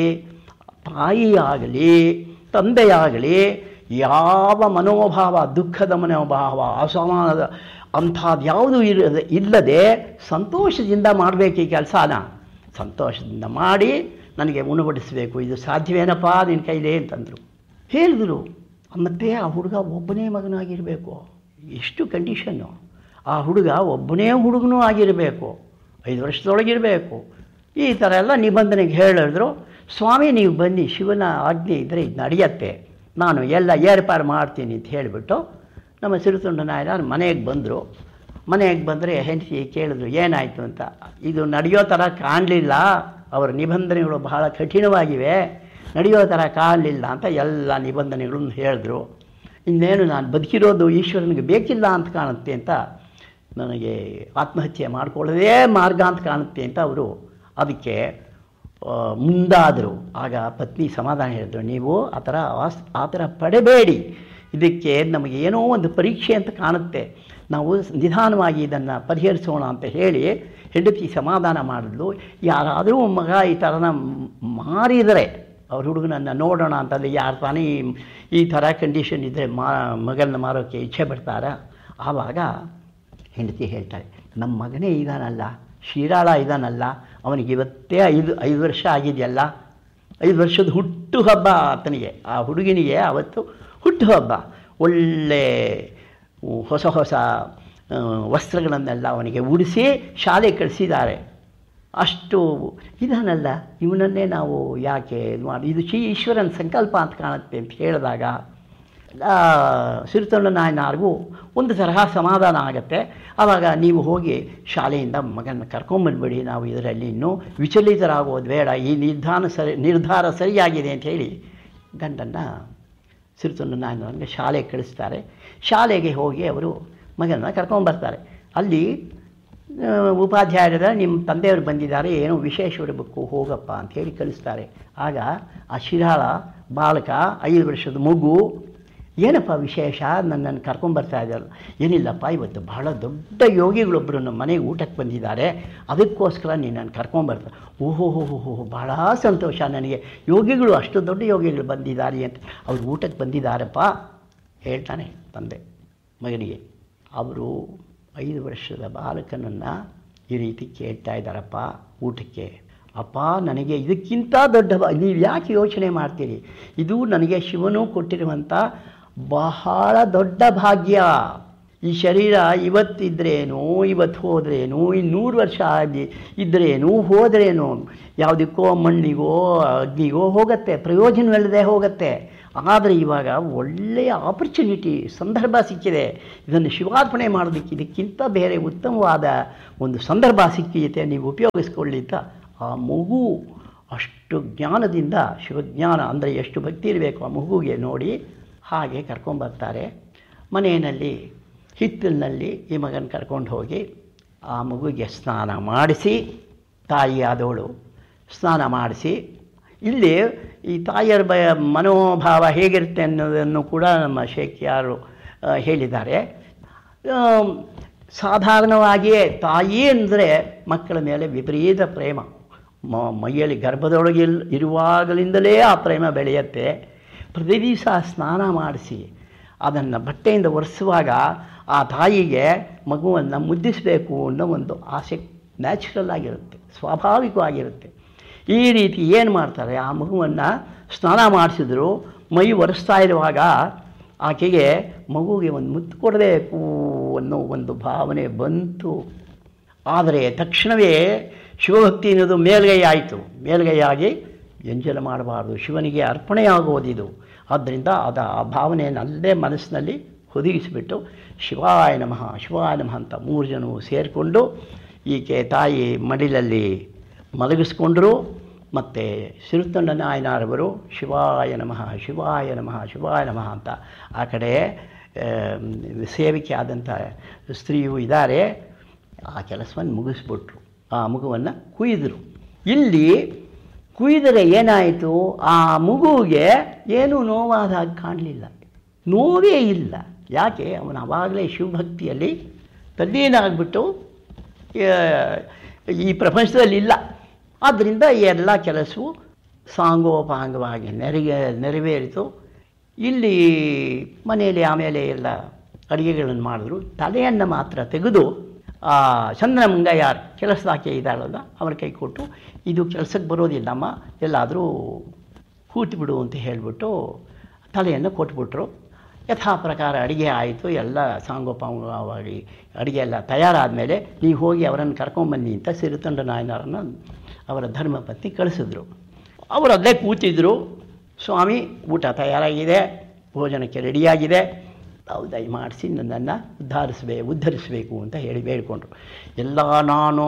ತಾಯಿಯಾಗಲಿ ತಂದೆಯಾಗಲಿ ಯಾವ ಮನೋಭಾವ ದುಃಖದ ಮನೋಭಾವ ಅಸಮಾನದ ಅಂಥದ್ದು ಯಾವುದು ಇರದೆ ಇಲ್ಲದೆ ಸಂತೋಷದಿಂದ ಮಾಡಬೇಕು ಈ ಕೆಲಸನ ಸಂತೋಷದಿಂದ ಮಾಡಿ ನನಗೆ ಉಣಬಡಿಸಬೇಕು ಇದು ಸಾಧ್ಯವೇನಪ್ಪ ನಿನ್ನ ಕೈಲೇ ಅಂತಂದರು ಹೇಳಿದ್ರು ಮತ್ತು ಆ ಹುಡುಗ ಒಬ್ಬನೇ ಮಗನಾಗಿರಬೇಕು ಎಷ್ಟು ಕಂಡೀಷನ್ನು ಆ ಹುಡುಗ ಒಬ್ಬನೇ ಹುಡುಗನೂ ಆಗಿರಬೇಕು ಐದು ವರ್ಷದೊಳಗಿರಬೇಕು ಈ ಥರ ಎಲ್ಲ ನಿಬಂಧನೆಗೆ ಹೇಳಿದ್ರು ಸ್ವಾಮಿ ನೀವು ಬನ್ನಿ ಶಿವನ ಆಜ್ಞೆ ಇದ್ದರೆ ಇದು ನಡೆಯತ್ತೆ ನಾನು ಎಲ್ಲ ಏರ್ಪಾಡು ಮಾಡ್ತೀನಿ ಅಂತ ಹೇಳಿಬಿಟ್ಟು ನಮ್ಮ ಸಿರಿತುಂಡ ನಾಯನ ಮನೆಗೆ ಬಂದರು ಮನೆಗೆ ಬಂದರೆ ಹೆಂಡತಿ ಕೇಳಿದ್ರು ಏನಾಯಿತು ಅಂತ ಇದು ನಡೆಯೋ ಥರ ಕಾಣಲಿಲ್ಲ ಅವರ ನಿಬಂಧನೆಗಳು ಬಹಳ ಕಠಿಣವಾಗಿವೆ ನಡೆಯೋ ಥರ ಕಾಣಲಿಲ್ಲ ಅಂತ ಎಲ್ಲ ನಿಬಂಧನೆಗಳನ್ನು ಹೇಳಿದ್ರು ಇನ್ನೇನು ನಾನು ಬದುಕಿರೋದು ಈಶ್ವರನಿಗೆ ಬೇಕಿಲ್ಲ ಅಂತ ಕಾಣುತ್ತೆ ಅಂತ ನನಗೆ ಆತ್ಮಹತ್ಯೆ ಮಾಡಿಕೊಳ್ಳೋದೇ ಮಾರ್ಗ ಅಂತ ಕಾಣುತ್ತೆ ಅಂತ ಅವರು ಅದಕ್ಕೆ ಆ, ಮುಂದಾದರು ಆಗ ಪತ್ನಿ ಸಮಾಧಾನ ಹೇಳಿದ್ರು ನೀವು ಆ ಥರ ಆಸ್ ಆ ಥರ ಪಡಬೇಡಿ ಇದಕ್ಕೆ ನಮಗೆ ಏನೋ ಒಂದು ಪರೀಕ್ಷೆ ಅಂತ ಕಾಣುತ್ತೆ ನಾವು ನಿಧಾನವಾಗಿ ಇದನ್ನು ಪರಿಹರಿಸೋಣ ಅಂತ ಹೇಳಿ ಹೆಂಡತಿ ಸಮಾಧಾನ ಮಾಡಿದ್ಲು ಯಾರಾದರೂ ಮಗ ಈ ಥರನ ಮಾರಿದರೆ ಅವ್ರ ಹುಡುಗನನ್ನು ನೋಡೋಣ ಅಂತಂದರೆ ಯಾರು ತಾನೇ ಈ- ಈ ಥರ ಕಂಡೀಷನ್ ಇದ್ದರೆ ಮಾ ಮಗನ ಮಾರೋಕ್ಕೆ ಇಚ್ಛೆ ಪಡ್ತಾರಾ ಆವಾಗ ಹೆಂಡತಿ ಹೇಳ್ತಾಳೆ ನಮ್ಮ ಮಗನೇ ಇದಾನಲ್ಲ ಶ್ರೀರಾಳ ಇದಾನಲ್ಲ ಅವನಿಗೆ ಇವತ್ತೇ ಐದು ಐದು ವರ್ಷ ಆಗಿದೆಯಲ್ಲ ಐದು ವರ್ಷದ ಹುಟ್ಟು ಹಬ್ಬ ಆತನಿಗೆ ಆ ಹುಡುಗನಿಗೆ ಅವತ್ತು ಹುಟ್ಟು ಹಬ್ಬ ಒಳ್ಳೆ ಹೊಸ ಹೊಸ ಆ, ವಸ್ತ್ರಗಳನ್ನೆಲ್ಲ ಅವನಿಗೆ ಉಡಿಸಿ ಶಾಲೆ ಕಳಿಸಿದ್ದಾರೆ ಅಷ್ಟು ಇದಾನಲ್ಲ ಇವನನ್ನೇ ನಾವು ಯಾಕೆ ಇದು ಮಾಡಿ ಇದು ಶ್ರೀ ಈಶ್ವರನ ಸಂಕಲ್ಪ ಅಂತ ಕಾಣುತ್ತೆ ಅಂತ ಹೇಳಿದಾಗ ಆ, ಸಿರಿತೊಂಡ ನಾಯನಾರ್ಗೂ ಒಂದು ತರಹ ಸಮಾಧಾನ ಆಗುತ್ತೆ ಆವಾಗ ನೀವು ಹೋಗಿ ಶಾಲೆಯಿಂದ ಮಗನ ಕರ್ಕೊಂಬಂದ್ಬಿಡಿ ನಾವು ಇದರಲ್ಲಿ ಇನ್ನೂ ವಿಚಲಿತರಾಗೋದು ಬೇಡ ಈ ನಿರ್ಧಾರ ಸರಿ ನಿರ್ಧಾರ ಸರಿಯಾಗಿದೆ ಅಂತ ಹೇಳಿ ಗಂಡನ್ನು ಸಿರಿತೊಂಡ ನಾಯನವ್ರಿಗೆ ಶಾಲೆಗೆ ಕಳಿಸ್ತಾರೆ ಶಾಲೆಗೆ ಹೋಗಿ ಅವರು ಮಗನ ಕರ್ಕೊಂಬರ್ತಾರೆ ಅಲ್ಲಿ ಆ, ಉಪಾಧ್ಯಾಯರ ನಿಮ್ಮ ತಂದೆಯವರು ಬಂದಿದ್ದಾರೆ ಏನೋ ವಿಶೇಷ ಇರಬೇಕು ಹೋಗಪ್ಪ ಅಂತ ಹೇಳಿ ಕಳಿಸ್ತಾರೆ ಆಗ ಆ ಶಿರಾಳ ಬಾಲಕ ಐದು ವರ್ಷದ ಮಗು ಏನಪ್ಪ ವಿಶೇಷ ನನ್ನನ್ನು ಕರ್ಕೊಂಬರ್ತಾ ಇದ್ದಾರಲ್ಲ ಏನಿಲ್ಲಪ್ಪ ಇವತ್ತು ಬಹಳ ದೊಡ್ಡ ಯೋಗಿಗಳೊಬ್ಬರು ನಮ್ಮ ಮನೆಗೆ ಊಟಕ್ಕೆ ಬಂದಿದ್ದಾರೆ ಅದಕ್ಕೋಸ್ಕರ ನೀನು ಕರ್ಕೊಂಬರ್ತಾರೆ ಓಹೋ ಹೋ ಹೋ ಹೋ ಭಾಳ ಸಂತೋಷ ನನಗೆ ಯೋಗಿಗಳು ಅಷ್ಟು ದೊಡ್ಡ ಯೋಗಿಗಳು ಬಂದಿದ್ದಾರೆ ಅಂತ ಅವ್ರು ಊಟಕ್ಕೆ ಬಂದಿದ್ದಾರಪ್ಪ ಹೇಳ್ತಾನೆ ತಂದೆ ಮಗನಿಗೆ ಅವರು ಐದು ವರ್ಷದ ಬಾಲಕನನ್ನು ಈ ರೀತಿ ಕೇಳ್ತಾ ಇದ್ದಾರಪ್ಪ ಊಟಕ್ಕೆ ಅಪ್ಪ ನನಗೆ ಇದಕ್ಕಿಂತ ದೊಡ್ಡ ಬ- ನೀವು ಯಾಕೆ ಯೋಚನೆ ಮಾಡ್ತೀರಿ ಇದು ನನಗೆ ಶಿವನು ಕೊಟ್ಟಿರುವಂಥ ಬಹಳ ದೊಡ್ಡ ಭಾಗ್ಯ ಈ ಶರೀರ ಇವತ್ತಿದ್ರೇನು ಇವತ್ತು ಹೋದ್ರೇನು ಇನ್ನೂರು ವರ್ಷ ಆಗಿ ಇದ್ರೇನು ಹೋದ್ರೇನು ಯಾವುದಕ್ಕೋ ಮಣ್ಣಿಗೋ ಅಗ್ನಿಗೋ ಹೋಗುತ್ತೆ ಪ್ರಯೋಜನವಿಲ್ಲದೆ ಹೋಗುತ್ತೆ ಆದರೆ ಇವಾಗ ಒಳ್ಳೆಯ ಆಪರ್ಚುನಿಟಿ ಸಂದರ್ಭ ಸಿಕ್ಕಿದೆ ಇದನ್ನು ಶಿವಾರ್ಪಣೆ ಮಾಡೋದಕ್ಕೆ ಇದಕ್ಕಿಂತ ಬೇರೆ ಉತ್ತಮವಾದ ಒಂದು ಸಂದರ್ಭ ಸಿಕ್ಕಿದೆ ನೀವು ಉಪಯೋಗಿಸ್ಕೊಳ್ಳಿ ಅಂತ ಆ ಮಗು ಅಷ್ಟು ಜ್ಞಾನದಿಂದ ಶಿವಜ್ಞಾನ ಅಂದರೆ ಎಷ್ಟು ಭಕ್ತಿ ಇರಬೇಕು ಆ ಮಗುಗೆ ನೋಡಿ ಹಾಗೆ ಕರ್ಕೊಂಬರ್ತಾರೆ ಮನೆಯಲ್ಲಿ ಹಿತ್ತಲಿನಲ್ಲಿ ಈ ಮಗನ ಕರ್ಕೊಂಡು ಹೋಗಿ ಆ ಮಗುಗೆ ಸ್ನಾನ ಮಾಡಿಸಿ ತಾಯಿಯಾದವಳು ಸ್ನಾನ ಮಾಡಿಸಿ ಇಲ್ಲಿ ಈ ತಾಯಿಯರ ಬ ಮನೋಭಾವ ಹೇಗಿರುತ್ತೆ ಅನ್ನೋದನ್ನು ಕೂಡ ನಮ್ಮ ಶೇಖ್ಯಾರು ಆ, ಹೇಳಿದ್ದಾರೆ ಆಮ್, ಸಾಧಾರಣವಾಗಿಯೇ ತಾಯಿ ಅಂದರೆ ಮಕ್ಕಳ ಮೇಲೆ ವಿಪರೀತ ಪ್ರೇಮ ಮ- ಮೈಯಲ್ಲಿ ಗರ್ಭದೊಳಗೆ ಇಲ್- ಇರುವಾಗಲಿಂದಲೇ ಆ ಪ್ರೇಮ ಬೆಳೆಯುತ್ತೆ ಪ್ರತಿ ದಿವಸ ಸ್ನಾನ ಮಾಡಿಸಿ ಅದನ್ನು ಬಟ್ಟೆಯಿಂದ ಒರೆಸುವಾಗ ಆ ತಾಯಿಗೆ ಮಗುವನ್ನು ಮುದ್ದಿಸಬೇಕು ಅನ್ನೋ ಒಂದು ಆಸೆ ನ್ಯಾಚುರಲ್ ಆಗಿರುತ್ತೆ ಸ್ವಾಭಾವಿಕವಾಗಿರುತ್ತೆ ಈ ರೀತಿ ಏನು ಮಾಡ್ತಾರೆ ಆ ಮಗುವನ್ನು ಸ್ನಾನ ಮಾಡಿಸಿದ್ರು ಮೈ ಒರೆಸ್ತಾ ಇರುವಾಗ ಆಕೆಗೆ ಮಗುಗೆ ಒಂದು ಮುತ್ತು ಕೊಡಬೇಕು ಅನ್ನೋ ಒಂದು ಭಾವನೆ ಬಂತು ಆದರೆ ತಕ್ಷಣವೇ ಶಿವಭಕ್ತಿ ಅನ್ನೋದು ಮೇಲ್ಗೈ ಆಯಿತು ಮೇಲ್ಗೈಯಾಗಿ ಎಂಜಲ ಮಾಡಬಾರ್ದು ಶಿವನಿಗೆ ಅರ್ಪಣೆಯಾಗುವುದಿದು ಆದ್ದರಿಂದ ಅದ ಆ ಭಾವನೆಯನ್ನು ಅಲ್ಲೇ ಮನಸ್ಸಿನಲ್ಲಿ ಹುದುಗಿಸಿಬಿಟ್ಟು ಶಿವಾಯ ನಮಃ ಶಿವಾಯ ನಮಃ ಅಂತ ಮೂರು ಜನವು ಸೇರಿಕೊಂಡು ಈಕೆ ತಾಯಿ ಮಡಿಲಲ್ಲಿ ಮಲಗಿಸ್ಕೊಂಡ್ರು ಮತ್ತು ಸಿರುತಂಡ ನಾಯನಾರವರು ಶಿವಾಯ ನಮಃ ಶಿವಾಯ ನಮಃ ಶಿವಾಯ ನಮಃ ಅಂತ ಆ ಕಡೆ ಆ, ಸೇವಿಕೆ ಆದಂಥ ಸ್ತ್ರೀಯು ಇದ್ದಾರೆ ಆ ಕೆಲಸವನ್ನು ಮುಗಿಸ್ಬಿಟ್ರು ಆ ಮಗುವನ್ನು ಕುಯ್ದರು ಇಲ್ಲಿ ಕುಯ್ದರೆ ಏನಾಯಿತು ಆ ಮಗುವಿಗೆ ಏನೂ ನೋವಾದ ಹಾಗೆ ಕಾಣಲಿಲ್ಲ ನೋವೇ ಇಲ್ಲ ಯಾಕೆ ಅವನು ಆವಾಗಲೇ ಶಿವಭಕ್ತಿಯಲ್ಲಿ ತಲ್ಲೀನಾಗ್ಬಿಟ್ಟು ಆ, ಈ ಪ್ರಪಂಚದಲ್ಲಿ ಇಲ್ಲ ಆದ್ದರಿಂದ ಈ ಎಲ್ಲ ಕೆಲಸವು ಸಾಂಗೋಪಾಂಗವಾಗಿ ನೆರಿಗೆ ನೆರವೇರಿತು ಇಲ್ಲಿ ಮನೆಯಲ್ಲಿ ಆಮೇಲೆ ಎಲ್ಲ ಅಡುಗೆಗಳನ್ನು ಮಾಡಿದ್ರು ತಲೆಯನ್ನು ಮಾತ್ರ ತೆಗೆದು ಆ ಚಂದ್ರಮಂಗಯ್ಯಾರ್ ಕೆಲಸದಾಕೆ ಇದ್ದಾಳಲ್ಲ ಅವರ ಕೈ ಕೊಟ್ಟು ಇದು ಕೆಲಸಕ್ಕೆ ಬರೋದಿಲ್ಲಮ್ಮ ಎಲ್ಲಾದರೂ ಕೂತು ಬಿಡು ಅಂತ ಹೇಳಿಬಿಟ್ಟು ತಲೆಯನ್ನು ಕೊಟ್ಬಿಟ್ರು ಯಥಾ ಪ್ರಕಾರ ಅಡುಗೆ ಆಯಿತು ಎಲ್ಲ ಸಾಂಗೋಪಾಂಗವಾಗಿ ಅಡುಗೆ ಎಲ್ಲ ತಯಾರಾದ ಮೇಲೆ ನೀವು ಹೋಗಿ ಅವರನ್ನು ಕರ್ಕೊಂಬನ್ನಿ ಅಂತ ಸಿರಿತಂಡ ನಾಯನರನ್ನು ಅವರ ಧರ್ಮಪತ್ನಿ ಕಳಿಸಿದ್ರು ಅವರು ಅಲ್ಲೇ ಕೂತಿದ್ರು ಸ್ವಾಮಿ ಊಟ ತಯಾರಾಗಿದೆ ಭೋಜನಕ್ಕೆ ರೆಡಿಯಾಗಿದೆ ತಾವು ದಯಮಾಡಿಸಿ ನನ್ನನ್ನು ಉದ್ಧರಿಸಬೇ ಉದ್ಧರಿಸಬೇಕು ಅಂತ ಹೇಳಿ ಬೇಡಿಕೊಂಡ್ರು ಎಲ್ಲ ನಾನು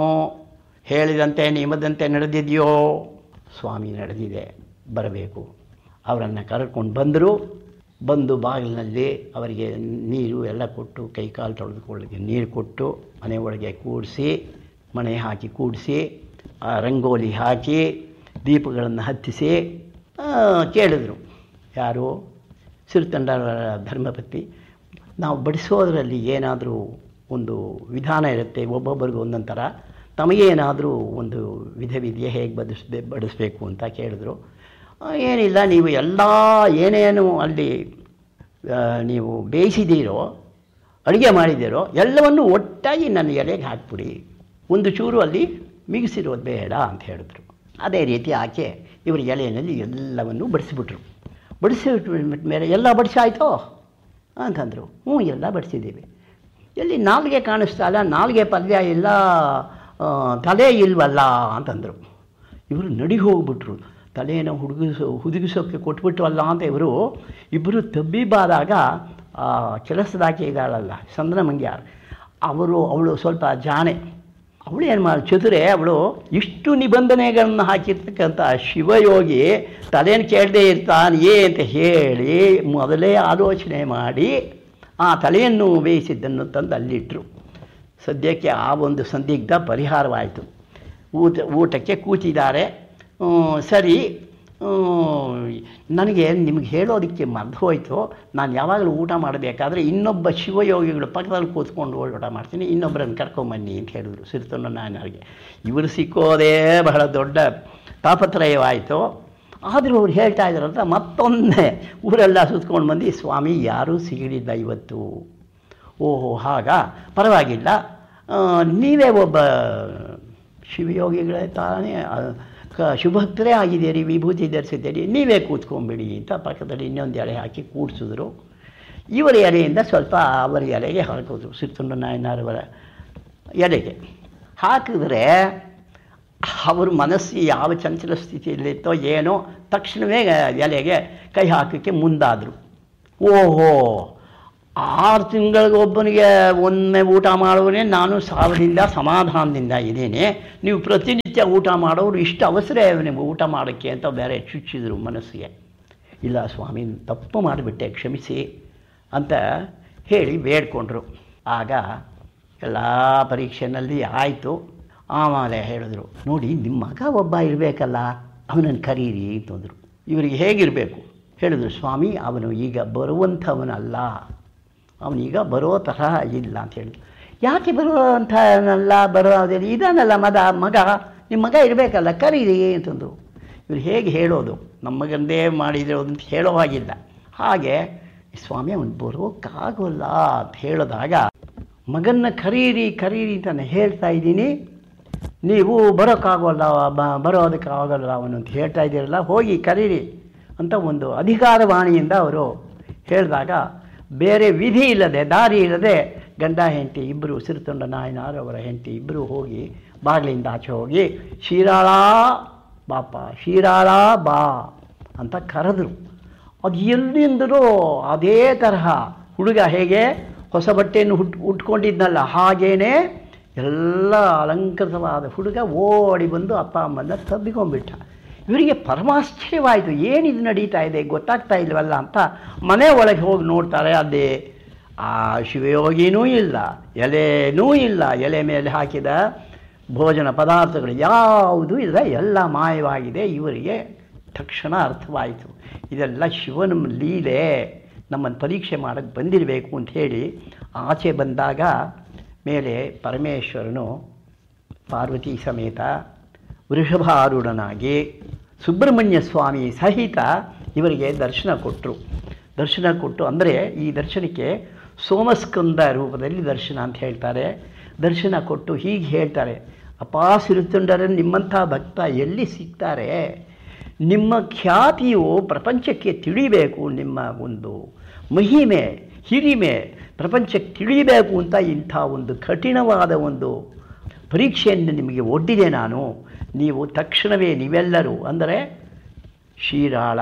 ಹೇಳಿದಂತೆ ನಿಯಮದಂತೆ ನಡೆದಿದೆಯೋ ಸ್ವಾಮಿ ನಡೆದಿದೆ ಬರಬೇಕು ಅವರನ್ನು ಕರ್ಕೊಂಡು ಬಂದರು ಬಂದು ಬಾಗಿಲಿನಲ್ಲಿ ಅವರಿಗೆ ನೀರು ಎಲ್ಲ ಕೊಟ್ಟು ಕೈ ಕಾಲು ತೊಳೆದುಕೊಳ್ಳಿಕ್ಕೆ ನೀರು ಕೊಟ್ಟು ಮನೆ ಒಳಗೆ ಕೂಡಿಸಿ ಮಣೆ ಹಾಕಿ ಕೂಡಿಸಿ ಆ ರಂಗೋಲಿ ಹಾಕಿ ದೀಪಗಳನ್ನು ಹತ್ತಿಸಿ ಆ, ಕೇಳಿದ್ರು ಯಾರು ಸಿರಿತಂಡ ಧರ್ಮಪತಿ ನಾವು ಬಡಿಸೋದ್ರಲ್ಲಿ ಏನಾದರೂ ಒಂದು ವಿಧಾನ ಇರುತ್ತೆ ಒಬ್ಬೊಬ್ಬರಿಗೂ ಒಂದೊಂದು ಥರ ತಮಗೇನಾದರೂ ಒಂದು ವಿಧವಿದೆಯೇ ಹೇಗೆ ಬಡಿಸ್ಬೇ ಬಡಿಸ್ಬೇಕು ಅಂತ ಕೇಳಿದ್ರು ಆ, ಏನಿಲ್ಲ ನೀವು ಎಲ್ಲ ಏನೇನು ಅಲ್ಲಿ ಆ, ನೀವು ಬೇಯಿಸಿದ್ದೀರೋ ಅಡುಗೆ ಮಾಡಿದ್ದೀರೋ ಎಲ್ಲವನ್ನು ಒಟ್ಟಾಗಿ ನನ್ನ ಎಲೆಗೆ ಹಾಕ್ಬಿಡಿ ಒಂದು ಚೂರು ಅಲ್ಲಿ ಮಿಗಿಸಿರೋದು ಬೇಡ ಅಂತ ಹೇಳಿದ್ರು ಅದೇ ರೀತಿ ಆಕೆ ಇವ್ರ ಎಲೆಯಲ್ಲಿ ಎಲ್ಲವನ್ನು ಬಡಿಸಿಬಿಟ್ರು ಬಡಿಸಿಬಿಟ್ಟ ಮೇಲೆ ಎಲ್ಲ ಬಡಿಸಾಯ್ತೋ ಅಂತಂದರು ಹ್ಞೂ ಎಲ್ಲ ಬಡಿಸಿದ್ದೀವಿ ಎಲ್ಲಿ ನಾಲ್ಗೆ ಕಾಣಿಸ್ತಾ ಇಲ್ಲ ನಾಲ್ಗೆ ಪಲ್ಯ ಇಲ್ಲ ಆ, ತಲೆ ಇಲ್ವಲ್ಲ ಅಂತಂದರು ಇವರು ನಡಿ ಹೋಗ್ಬಿಟ್ರು ತಲೆಯನ್ನು ಹುಡುಗಿಸೋ ಹುದುಗಿಸೋಕ್ಕೆ ಕೊಟ್ಬಿಟ್ವಲ್ಲ ಅಂತ ಇವರು ಇಬ್ಬರು ತಬ್ಬಿಬಾದಾಗ ಆ ಕೆಲಸದಾಕೆ ಇದ್ದಾಳಲ್ಲ ಚಂದ್ರಮಂಗ್ಯಾರ್ ಅವರು ಅವಳು ಸ್ವಲ್ಪ ಜಾಣೆ ಅವಳು ಏನು ಮಾಡಿ ಚತುರೆ ಅವಳು ಇಷ್ಟು ನಿಬಂಧನೆಗಳನ್ನು ಹಾಕಿರ್ತಕ್ಕಂಥ ಶಿವಯೋಗಿ ತಲೆಯನ್ನು ಕೇಳದೆ ಇರ್ತಾನೆಯೇ ಅಂತ ಹೇಳಿ ಮೊದಲೇ ಆಲೋಚನೆ ಮಾಡಿ ಆ ತಲೆಯನ್ನು ಬೇಯಿಸಿದ್ದನ್ನು ತಂದು ಅಲ್ಲಿಟ್ಟರು ಸದ್ಯಕ್ಕೆ ಆ ಒಂದು ಸಂದಿಗ್ಧ ಪರಿಹಾರವಾಯಿತು ಊಟ ಊಟಕ್ಕೆ ಕೂತಿದ್ದಾರೆ ಹ್ಮ್, ಸರಿ ಹ್ಮ್, ನನಗೆ ನಿಮಗೆ ಹೇಳೋದಕ್ಕೆ ಮರ್ದು ಹೋಯಿತು ನಾನು ಯಾವಾಗಲೂ ಊಟ ಮಾಡಬೇಕಾದ್ರೆ ಇನ್ನೊಬ್ಬ ಶಿವಯೋಗಿಗಳು ಪಕ್ಕದಲ್ಲಿ ಕೂತ್ಕೊಂಡು ಊಟ ಮಾಡ್ತೀನಿ ಇನ್ನೊಬ್ಬರನ್ನು ಕರ್ಕೊಂಬನ್ನಿ ಅಂತ ಹೇಳಿದ್ರು ಸಿರ್ತನ ನಾಯನರಿಗೆ ಇವರು ಸಿಕ್ಕೋದೇ ಬಹಳ ದೊಡ್ಡ ತಾಪತ್ರಯವಾಯಿತು ಆದರೂ ಅವ್ರು ಹೇಳ್ತಾ ಇದ್ದಾರಲ್ಲ ಮತ್ತೊಂದೇ ಊರೆಲ್ಲ ಸುತ್ಕೊಂಡು ಬಂದು ಸ್ವಾಮಿ ಯಾರೂ ಸಿಗಲಿಲ್ಲ ಇವತ್ತು ಓಹೋ ಹಾಗ ಪರವಾಗಿಲ್ಲ ಆ, ನೀವೇ ಒಬ್ಬ ಶಿವಯೋಗಿಗಳೇ ತಾನೇ ಆ, ಕ ಶುಭಕ್ತರೇ ಆಗಿದ್ದೀರಿ ವಿಭೂತಿ ಧರಿಸಿದ್ದೀರಿ ನೀವೇ ಕೂತ್ಕೊಂಬಿಡಿ ಅಂತ ಪಕ್ಕದಲ್ಲಿ ಇನ್ನೊಂದು ಎಳೆ ಹಾಕಿ ಕೂಡಿಸಿದ್ರು ಇವರ ಎಲೆಯಿಂದ ಸ್ವಲ್ಪ ಅವರ ಎಲೆಗೆ ಹಾಕೋದು ಸಿರ್ತುಂಡ ನಾಯನರವರ ಎಲೆಗೆ ಹಾಕಿದ್ರೆ ಅವ್ರ ಮನಸ್ಸು ಯಾವ ಚಂಚಲ ಸ್ಥಿತಿಯಲ್ಲಿತ್ತೋ ಏನೋ ತಕ್ಷಣವೇ ಎಲೆಗೆ ಕೈ ಹಾಕೋಕ್ಕೆ ಮುಂದಾದರು ಓಹೋ ಆರು ತಿಂಗಳಿಗೆ ಒಬ್ಬನಿಗೆ ಒಮ್ಮೆ ಊಟ ಮಾಡೋನೇ ನಾನು ಸಾವಿರದಿಂದ ಸಮಾಧಾನದಿಂದ ಇದ್ದೀನಿ ನೀವು ಪ್ರತಿನಿತ್ಯ ಊಟ ಮಾಡೋರು ಇಷ್ಟು ಅವಸರ ನೀವು ಊಟ ಮಾಡೋಕ್ಕೆ ಅಂತ ಬೇರೆ ಚುಚ್ಚಿದ್ರು ಮನಸ್ಸಿಗೆ ಇಲ್ಲ ಸ್ವಾಮಿ ತಪ್ಪು ಮಾಡಿಬಿಟ್ಟೆ ಕ್ಷಮಿಸಿ ಅಂತ ಹೇಳಿ ಬೇಡ್ಕೊಂಡ್ರು ಆಗ ಎಲ್ಲ ಪರೀಕ್ಷೆನಲ್ಲಿ ಆಯಿತು ಆಮೇಲೆ ಹೇಳಿದ್ರು ನೋಡಿ ನಿಮ್ಮ ಮಗ ಒಬ್ಬ ಇರಬೇಕಲ್ಲ ಅವನನ್ನು ಕರೀರಿ ಅಂತಂದರು ಇವರಿಗೆ ಹೇಗಿರಬೇಕು ಹೇಳಿದ್ರು ಸ್ವಾಮಿ ಅವನು ಈಗ ಬರುವಂಥವನಲ್ಲ ಅವನೀಗ ಬರೋ ತರಹ ಇಲ್ಲ ಅಂತ ಹೇಳಿದ್ರು ಯಾಕೆ ಬರುವಂಥವನಲ್ಲ ಬರೋದಿಲ್ಲ ಇದಾನಲ್ಲ ಮಗ ಮಗ ನಿಮ್ಮ ಮಗ ಇರಬೇಕಲ್ಲ ಕರೀರಿ ಅಂತಂದರು ಇವ್ರು ಹೇಗೆ ಹೇಳೋದು ನಮ್ಮ ಮಗಂದೇ ಮಾಡಿದ್ರು ಅಂತ ಹೇಳೋ ಹಾಗಿಲ್ಲ ಹಾಗೆ ಸ್ವಾಮಿ ಅವನು ಬರೋಕ್ಕಾಗೋಲ್ಲ ಅಂತ ಹೇಳಿದಾಗ ಮಗನ್ನ ಕರೀರಿ ಕರೀರಿ ಅಂತ ನಾನು ಹೇಳ್ತಾ ಇದ್ದೀನಿ ನೀವು ಬರೋಕ್ಕಾಗೋಲ್ಲ ಬ ಬರೋದಕ್ಕಾಗಲ್ಲ ಅವನು ಅಂತ ಹೇಳ್ತಾ ಇದ್ದೀರಲ್ಲ ಹೋಗಿ ಕರೀರಿ ಅಂತ ಒಂದು ಅಧಿಕಾರವಾಣಿಯಿಂದ ಅವರು ಹೇಳಿದಾಗ ಬೇರೆ ವಿಧಿ ಇಲ್ಲದೆ ದಾರಿ ಇಲ್ಲದೆ ಗಂಡ ಹೆಂಡತಿ ಇಬ್ಬರು ಸಿರಿತೊಂಡ ನಾಯನಾರ್ ಅವರ ಹೆಂಡತಿ ಇಬ್ಬರು ಹೋಗಿ ಬಾಗಿಲಿಂದ ಆಚೆ ಹೋಗಿ ಶೀರಾಳ ಬಾಪ ಶೀರಾಳ ಬಾ ಅಂತ ಕರೆದ್ರು ಅದು ಎಲ್ಲಿಂದಲೂ ಅದೇ ತರಹ ಹುಡುಗ ಹೇಗೆ ಹೊಸ ಬಟ್ಟೆಯನ್ನು ಹುಟ್ ಉಟ್ಕೊಂಡಿದ್ನಲ್ಲ ಹಾಗೇನೆ ಎಲ್ಲ ಅಲಂಕೃತವಾದ ಹುಡುಗ ಓಡಿ ಬಂದು ಅಪ್ಪ ಅಮ್ಮನ ತಬ್ಬಿಕೊಂಡ್ಬಿಟ್ಟ ಇವರಿಗೆ ಪರಮಾಶ್ಚರ್ಯವಾಯಿತು ಏನಿದು ನಡೀತಾ ಇದೆ ಗೊತ್ತಾಗ್ತಾ ಇಲ್ವಲ್ಲ ಅಂತ ಮನೆ ಒಳಗೆ ಹೋಗಿ ನೋಡ್ತಾರೆ ಅದೇ ಆ ಶಿವಯೋಗಿನೂ ಇಲ್ಲ ಎಲೆನೂ ಇಲ್ಲ ಎಲೆ ಮೇಲೆ ಹಾಕಿದ ಭೋಜನ ಪದಾರ್ಥಗಳು ಯಾವುದೂ ಇಲ್ಲ ಎಲ್ಲ ಮಾಯವಾಗಿದೆ ಇವರಿಗೆ ತಕ್ಷಣ ಅರ್ಥವಾಯಿತು ಇದೆಲ್ಲ ಶಿವನ ಲೀಲೆ ನಮ್ಮನ್ನು ಪರೀಕ್ಷೆ ಮಾಡೋಕ್ಕೆ ಬಂದಿರಬೇಕು ಅಂತ ಹೇಳಿ ಆಚೆ ಬಂದಾಗ ಮೇಲೆ ಪರಮೇಶ್ವರನು ಪಾರ್ವತಿ ಸಮೇತ ವೃಷಭಾರೂಢನಾಗಿ ಸುಬ್ರಹ್ಮಣ್ಯ ಸ್ವಾಮಿ ಸಹಿತ ಇವರಿಗೆ ದರ್ಶನ ಕೊಟ್ಟರು ದರ್ಶನ ಕೊಟ್ಟು ಅಂದರೆ ಈ ದರ್ಶನಕ್ಕೆ ಸೋಮಸ್ಕಂದ ರೂಪದಲ್ಲಿ ದರ್ಶನ ಅಂತ ಹೇಳ್ತಾರೆ ದರ್ಶನ ಕೊಟ್ಟು ಹೀಗೆ ಹೇಳ್ತಾರೆ ಅಪಾ ಸಿರುತುಂಡರ ನಿಮ್ಮಂಥ ಭಕ್ತ ಎಲ್ಲಿ ಸಿಗ್ತಾರೆ ನಿಮ್ಮ ಖ್ಯಾತಿಯು ಪ್ರಪಂಚಕ್ಕೆ ತಿಳಿಬೇಕು ನಿಮ್ಮ ಒಂದು ಮಹಿಮೆ ಹಿರಿಮೆ ಪ್ರಪಂಚಕ್ಕೆ ತಿಳಿಬೇಕು ಅಂತ ಇಂಥ ಒಂದು ಕಠಿಣವಾದ ಒಂದು ಪರೀಕ್ಷೆಯನ್ನು ನಿಮಗೆ ಒಡ್ಡಿದೆ ನಾನು ನೀವು ತಕ್ಷಣವೇ ನೀವೆಲ್ಲರೂ ಅಂದರೆ ಶೀರಾಳ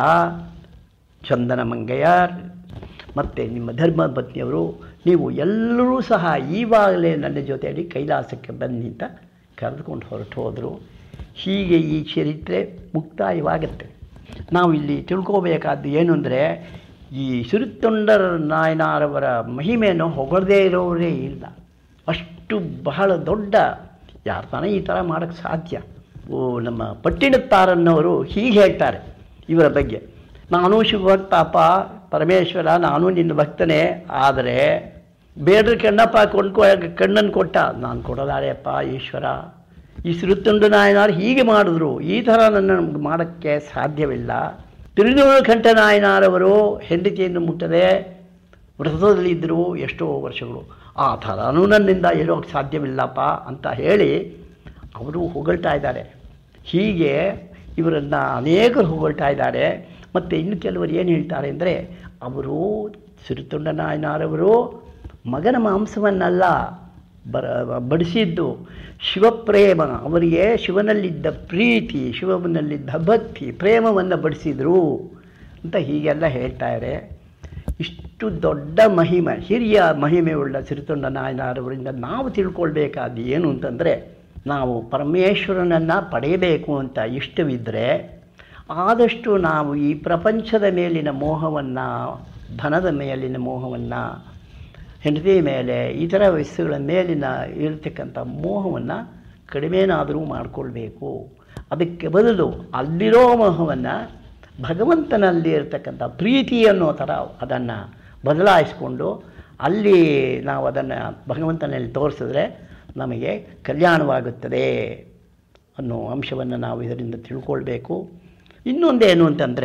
ಚಂದನ ಮಂಗಯ್ಯರ್ ಮತ್ತು ನಿಮ್ಮ ಧರ್ಮಪತ್ನಿಯವರು ನೀವು ಎಲ್ಲರೂ ಸಹ ಈವಾಗಲೇ ನನ್ನ ಜೊತೆಯಲ್ಲಿ ಕೈಲಾಸಕ್ಕೆ ಬನ್ನಿ ಅಂತ ಕರೆದುಕೊಂಡು ಹೊರಟು ಹೋದರು ಹೀಗೆ ಈ ಚರಿತ್ರೆ ಮುಕ್ತಾಯವಾಗುತ್ತೆ ನಾವು ಇಲ್ಲಿ ತಿಳ್ಕೋಬೇಕಾದ್ದು ಏನು ಅಂದರೆ ಈ ಸಿರುತ್ತೊಂಡರ ನಾಯನಾರವರ ಮಹಿಮೆಯನ್ನು ಹೊಗಳದೇ ಇರೋರೇ ಇಲ್ಲ ಅಷ್ಟು ಬಹಳ ದೊಡ್ಡ ಯಾರು ತಾನೇ ಈ ಥರ ಮಾಡೋಕ್ಕೆ ಸಾಧ್ಯ ಓ ನಮ್ಮ ಪಟ್ಟಿಣತ್ತಾರನ್ನವರು ಹೀಗೆ ಹೇಳ್ತಾರೆ ಇವರ ಬಗ್ಗೆ ನಾನು ಶಿವಭಕ್ತಪ್ಪ ಪರಮೇಶ್ವರ ನಾನು ನಿನ್ನ ಭಕ್ತನೇ ಆದರೆ ಬೇಡ್ರ ಕಣ್ಣಪ್ಪ ಕೊಂಡ್ಕೊ ಕಣ್ಣನ್ನು ಕೊಟ್ಟ ನಾನು ಕೊಡಲಾರೆಯಪ್ಪ ಈಶ್ವರ ಈ ಸಿರುತ್ತುಂಡು ನಾಯನಾರು ಹೀಗೆ ಮಾಡಿದ್ರು ಈ ಥರ ನನ್ನ ಮಾಡೋಕ್ಕೆ ಸಾಧ್ಯವಿಲ್ಲ ತಿರುನೂರು ಕಂಠ ನಾಯನಾರವರು ಹೆಂಡತಿಯನ್ನು ಮುಟ್ಟದೆ ವ್ರತದಲ್ಲಿದ್ದರು ಎಷ್ಟೋ ವರ್ಷಗಳು ಆ ಥರನೂ ನನ್ನಿಂದ ಇರೋಕ್ಕೆ ಸಾಧ್ಯವಿಲ್ಲಪ್ಪ ಅಂತ ಹೇಳಿ ಅವರು ಹೊಗಳ್ತಾ ಇದ್ದಾರೆ ಹೀಗೆ ಇವರನ್ನು ಅನೇಕರು ಹೊಗಳ್ತಾ ಇದ್ದಾರೆ ಮತ್ತು ಇನ್ನು ಕೆಲವರು ಏನು ಹೇಳ್ತಾರೆ ಅಂದರೆ ಅವರು ಸಿರಿತೊಂಡ ನಾಯನಾರವರು ಮಗನ ಮಾಂಸವನ್ನಲ್ಲ ಬರ ಬಡಿಸಿದ್ದು ಶಿವಪ್ರೇಮ ಅವರಿಗೆ ಶಿವನಲ್ಲಿದ್ದ ಪ್ರೀತಿ ಶಿವನಲ್ಲಿದ್ದ ಭಕ್ತಿ ಪ್ರೇಮವನ್ನು ಬಡಿಸಿದರು ಅಂತ ಹೀಗೆಲ್ಲ ಹೇಳ್ತಾರೆ ಇಷ್ಟು ದೊಡ್ಡ ಮಹಿಮೆ ಹಿರಿಯ ಮಹಿಮೆಯುಳ್ಳ ಸಿರಿತೊಂಡ ನಾಯನಾರವರಿಂದ ನಾವು ತಿಳ್ಕೊಳ್ಬೇಕಾದ್ದು ಏನು ಅಂತಂದರೆ ನಾವು ಪರಮೇಶ್ವರನನ್ನು ಪಡೆಯಬೇಕು ಅಂತ ಇಷ್ಟವಿದ್ದರೆ ಆದಷ್ಟು ನಾವು ಈ ಪ್ರಪಂಚದ ಮೇಲಿನ ಮೋಹವನ್ನು ಧನದ ಮೇಲಿನ ಮೋಹವನ್ನು ಹೆಂಡತಿ ಮೇಲೆ ಇತರ ವಸ್ತುಗಳ ಮೇಲಿನ ಇರತಕ್ಕಂಥ ಮೋಹವನ್ನು ಕಡಿಮೆನಾದರೂ ಮಾಡಿಕೊಳ್ಬೇಕು ಅದಕ್ಕೆ ಬದಲು ಅಲ್ಲಿರೋ ಮೋಹವನ್ನು ಭಗವಂತನಲ್ಲಿ ಇರತಕ್ಕಂಥ ಪ್ರೀತಿ ಅನ್ನೋ ಥರ ಅದನ್ನು ಬದಲಾಯಿಸ್ಕೊಂಡು ಅಲ್ಲಿ ನಾವು ಅದನ್ನು ಭಗವಂತನಲ್ಲಿ ತೋರಿಸಿದ್ರೆ ನಮಗೆ ಕಲ್ಯಾಣವಾಗುತ್ತದೆ ಅನ್ನೋ ಅಂಶವನ್ನು ನಾವು ಇದರಿಂದ ತಿಳ್ಕೊಳ್ಬೇಕು ಇನ್ನೊಂದೇನು ಅಂತಂದರೆ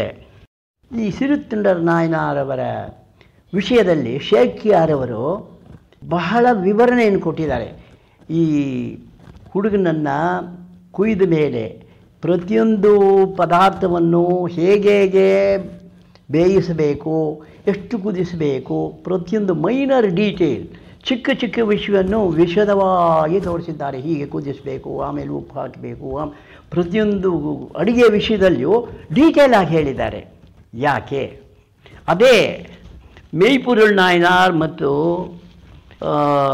ಈ ಸಿರುತ್ತುಂಡರ ನಾಯನಾರವರ ವಿಷಯದಲ್ಲಿ ಶೇಖ್ಯಾರವರು ಬಹಳ ವಿವರಣೆಯನ್ನು ಕೊಟ್ಟಿದ್ದಾರೆ ಈ ಹುಡುಗನನ್ನು ಕುಯ್ದ ಮೇಲೆ ಪ್ರತಿಯೊಂದು ಪದಾರ್ಥವನ್ನು ಹೇಗೆ ಹೇಗೆ ಬೇಯಿಸಬೇಕು ಎಷ್ಟು ಕುದಿಸಬೇಕು ಪ್ರತಿಯೊಂದು ಮೈನರ್ ಡೀಟೇಲ್ ಚಿಕ್ಕ ಚಿಕ್ಕ ವಿಷಯವನ್ನು ವಿಶದವಾಗಿ ತೋರಿಸಿದ್ದಾರೆ ಹೀಗೆ ಕುದಿಸಬೇಕು ಆಮೇಲೆ ಉಪ್ಪು ಹಾಕಬೇಕು ಆಮ್ ಪ್ರತಿಯೊಂದು ಅಡುಗೆ ವಿಷಯದಲ್ಲಿಯೂ ಡೀಟೇಲ್ ಆಗಿ ಹೇಳಿದ್ದಾರೆ ಯಾಕೆ ಅದೇ ಮೇಯ್ಪುರುಳ್ ನಾಯನಾರ್ ಮತ್ತು ಆ,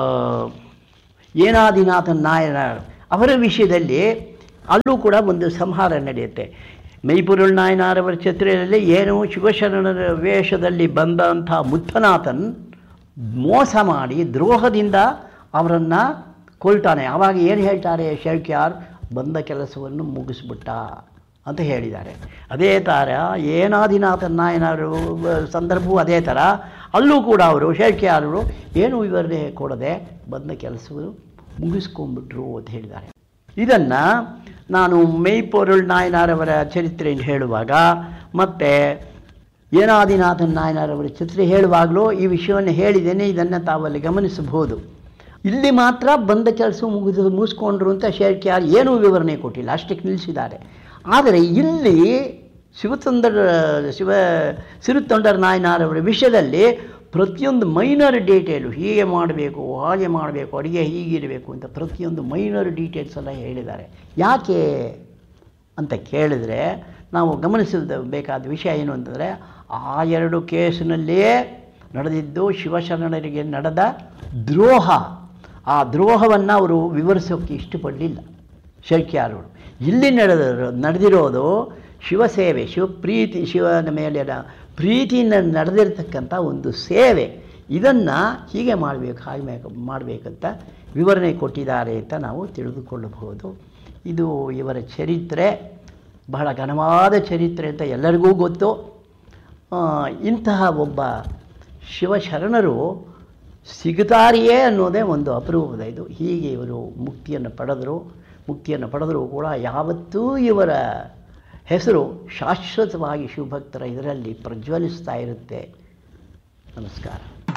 ಏನಾದಿನಾಥನ್ ನಾಯನಾರ್ ಅವರ ವಿಷಯದಲ್ಲಿ ಅಲ್ಲೂ ಕೂಡ ಒಂದು ಸಂಹಾರ ನಡೆಯುತ್ತೆ ಮೈಪುರುಳ್ ನಾಯನಾರ್ ಅವರ ಚಿತ್ರದಲ್ಲಿ ಏನು ಶಿವಶರಣರ ವೇಷದಲ್ಲಿ ಬಂದಂಥ ಮುತ್ತನಾಥನ್ ಮೋಸ ಮಾಡಿ ದ್ರೋಹದಿಂದ ಅವರನ್ನು ಕೊಲ್ತಾನೆ ಆವಾಗ ಏನು ಹೇಳ್ತಾರೆ ಶೇಖ್ಯಾರ್ ಬಂದ ಕೆಲಸವನ್ನು ಮುಗಿಸ್ಬಿಟ್ಟ ಅಂತ ಹೇಳಿದ್ದಾರೆ ಅದೇ ಥರ ಏನಾದಿನಾಥನ್ ನಾಯನರು ಸಂದರ್ಭವೂ ಅದೇ ಥರ ಅಲ್ಲೂ ಕೂಡ ಅವರು ಶೇಖ್ಯಾರರು ಏನು ವಿವರಣೆ ಕೊಡದೆ ಬಂದ ಕೆಲಸವನ್ನು ಮುಗಿಸ್ಕೊಂಡ್ಬಿಟ್ರು ಅಂತ ಹೇಳಿದ್ದಾರೆ ಇದನ್ನು ನಾನು ಮೇಯ್ಪೊರುಳ್ ನಾಯನಾರವರ ಚರಿತ್ರೆಯನ್ನು ಹೇಳುವಾಗ ಮತ್ತು ಏನಾದಿನಾಥನ್ ನಾಯನಾರವರ ಚಿತ್ರ ಹೇಳುವಾಗಲೂ ಈ ವಿಷಯವನ್ನು ಹೇಳಿದ್ದೇನೆ ಇದನ್ನು ತಾವಲ್ಲಿ ಗಮನಿಸಬಹುದು ಇಲ್ಲಿ ಮಾತ್ರ ಬಂದ ಕೆಲಸ ಮುಗಿದು ಮುಗಿಸ್ಕೊಂಡ್ರು ಅಂತ ಶೇರ್ಕ್ಯಾರ್ ಏನೂ ವಿವರಣೆ ಕೊಟ್ಟಿಲ್ಲ ಅಷ್ಟಕ್ಕೆ ನಿಲ್ಲಿಸಿದ್ದಾರೆ ಆದರೆ ಇಲ್ಲಿ ಶಿವತೊಂದರ ಶಿವ ಸಿರುತೊಂಡರ ನಾಯನಾರವರ ವಿಷಯದಲ್ಲಿ ಪ್ರತಿಯೊಂದು ಮೈನರ್ ಡೀಟೇಲು ಹೀಗೆ ಮಾಡಬೇಕು ಹಾಗೆ ಮಾಡಬೇಕು ಅಡುಗೆ ಹೀಗಿರಬೇಕು ಅಂತ ಪ್ರತಿಯೊಂದು ಮೈನರ್ ಡೀಟೇಲ್ಸ್ ಎಲ್ಲ ಹೇಳಿದ್ದಾರೆ ಯಾಕೆ ಅಂತ ಕೇಳಿದರೆ ನಾವು ಗಮನಿಸದ ಬೇಕಾದ ವಿಷಯ ಏನು ಅಂತಂದರೆ ಆ ಎರಡು ಕೇಸಿನಲ್ಲಿಯೇ ನಡೆದಿದ್ದು ಶಿವಶರಣರಿಗೆ ನಡೆದ ದ್ರೋಹ ಆ ದ್ರೋಹವನ್ನು ಅವರು ವಿವರಿಸೋಕ್ಕೆ ಇಷ್ಟಪಡಲಿಲ್ಲ ಶೇಖ್ಯಾರವರು ಇಲ್ಲಿ ನಡೆದ ನಡೆದಿರೋದು ಶಿವಸೇವೆ ಶಿವಪ್ರೀತಿ ಶಿವನ ಮೇಲಿನ ಪ್ರೀತಿಯಿಂದ ನಡೆದಿರ್ತಕ್ಕಂಥ ಒಂದು ಸೇವೆ ಇದನ್ನು ಹೀಗೆ ಮಾಡಬೇಕು ಹಾಗೆ ಮೇ- ಮಾಡಬೇಕಂತ ವಿವರಣೆ ಕೊಟ್ಟಿದ್ದಾರೆ ಅಂತ ನಾವು ತಿಳಿದುಕೊಳ್ಳಬಹುದು ಇದು ಇವರ ಚರಿತ್ರೆ ಬಹಳ ಘನವಾದ ಚರಿತ್ರೆ ಅಂತ ಎಲ್ಲರಿಗೂ ಗೊತ್ತು ಆ, ಇಂತಹ ಒಬ್ಬ ಶಿವಶರಣರು ಸಿಗುತ್ತಾರೆಯೇ ಅನ್ನೋದೇ ಒಂದು ಅಪರೂಪದ ಇದು ಹೀಗೆ ಇವರು ಮುಕ್ತಿಯನ್ನು ಪಡೆದರು ಮುಕ್ತಿಯನ್ನು ಪಡೆದರೂ ಕೂಡ ಯಾವತ್ತೂ ಇವರ ಹೆಸರು ಶಾಶ್ವತವಾಗಿ ಶಿವಭಕ್ತರ ಇದರಲ್ಲಿ ಪ್ರಜ್ವಲಿಸ್ತಾ ಇರುತ್ತೆ ನಮಸ್ಕಾರ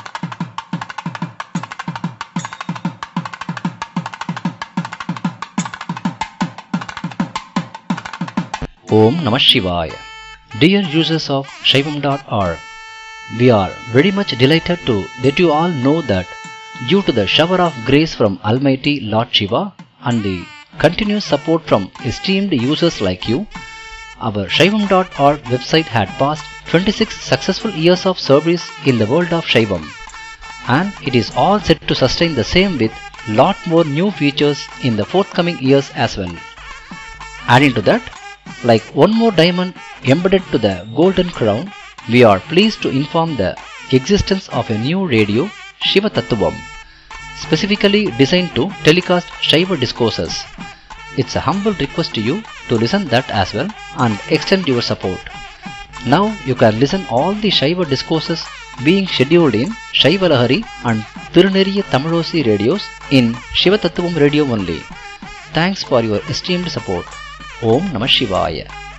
Om Namah Shivaya. Dear users of Shaivam.org, we are very much delighted to let you all know that due to the shower of grace from Almighty Lord Shiva and the continuous support from esteemed users like you, our Shaivam.org website had passed 26 successful years of service in the world of Shaivam and it is all set to sustain the same with lot more new features in the forthcoming years as well. Adding to that, like one more diamond embedded to the golden crown, we are pleased to inform the existence of a new radio, Shiva Tattvam, specifically designed to telecast Shiva discourses. It's a humble request to you to listen that as well and extend your support. Now you can listen all the Shiva discourses being scheduled in Shiva Lahari and Tiruneriya Tamilosi radios in Shiva Tattvam radio only. Thanks for your esteemed support. Om Namah Shivaya.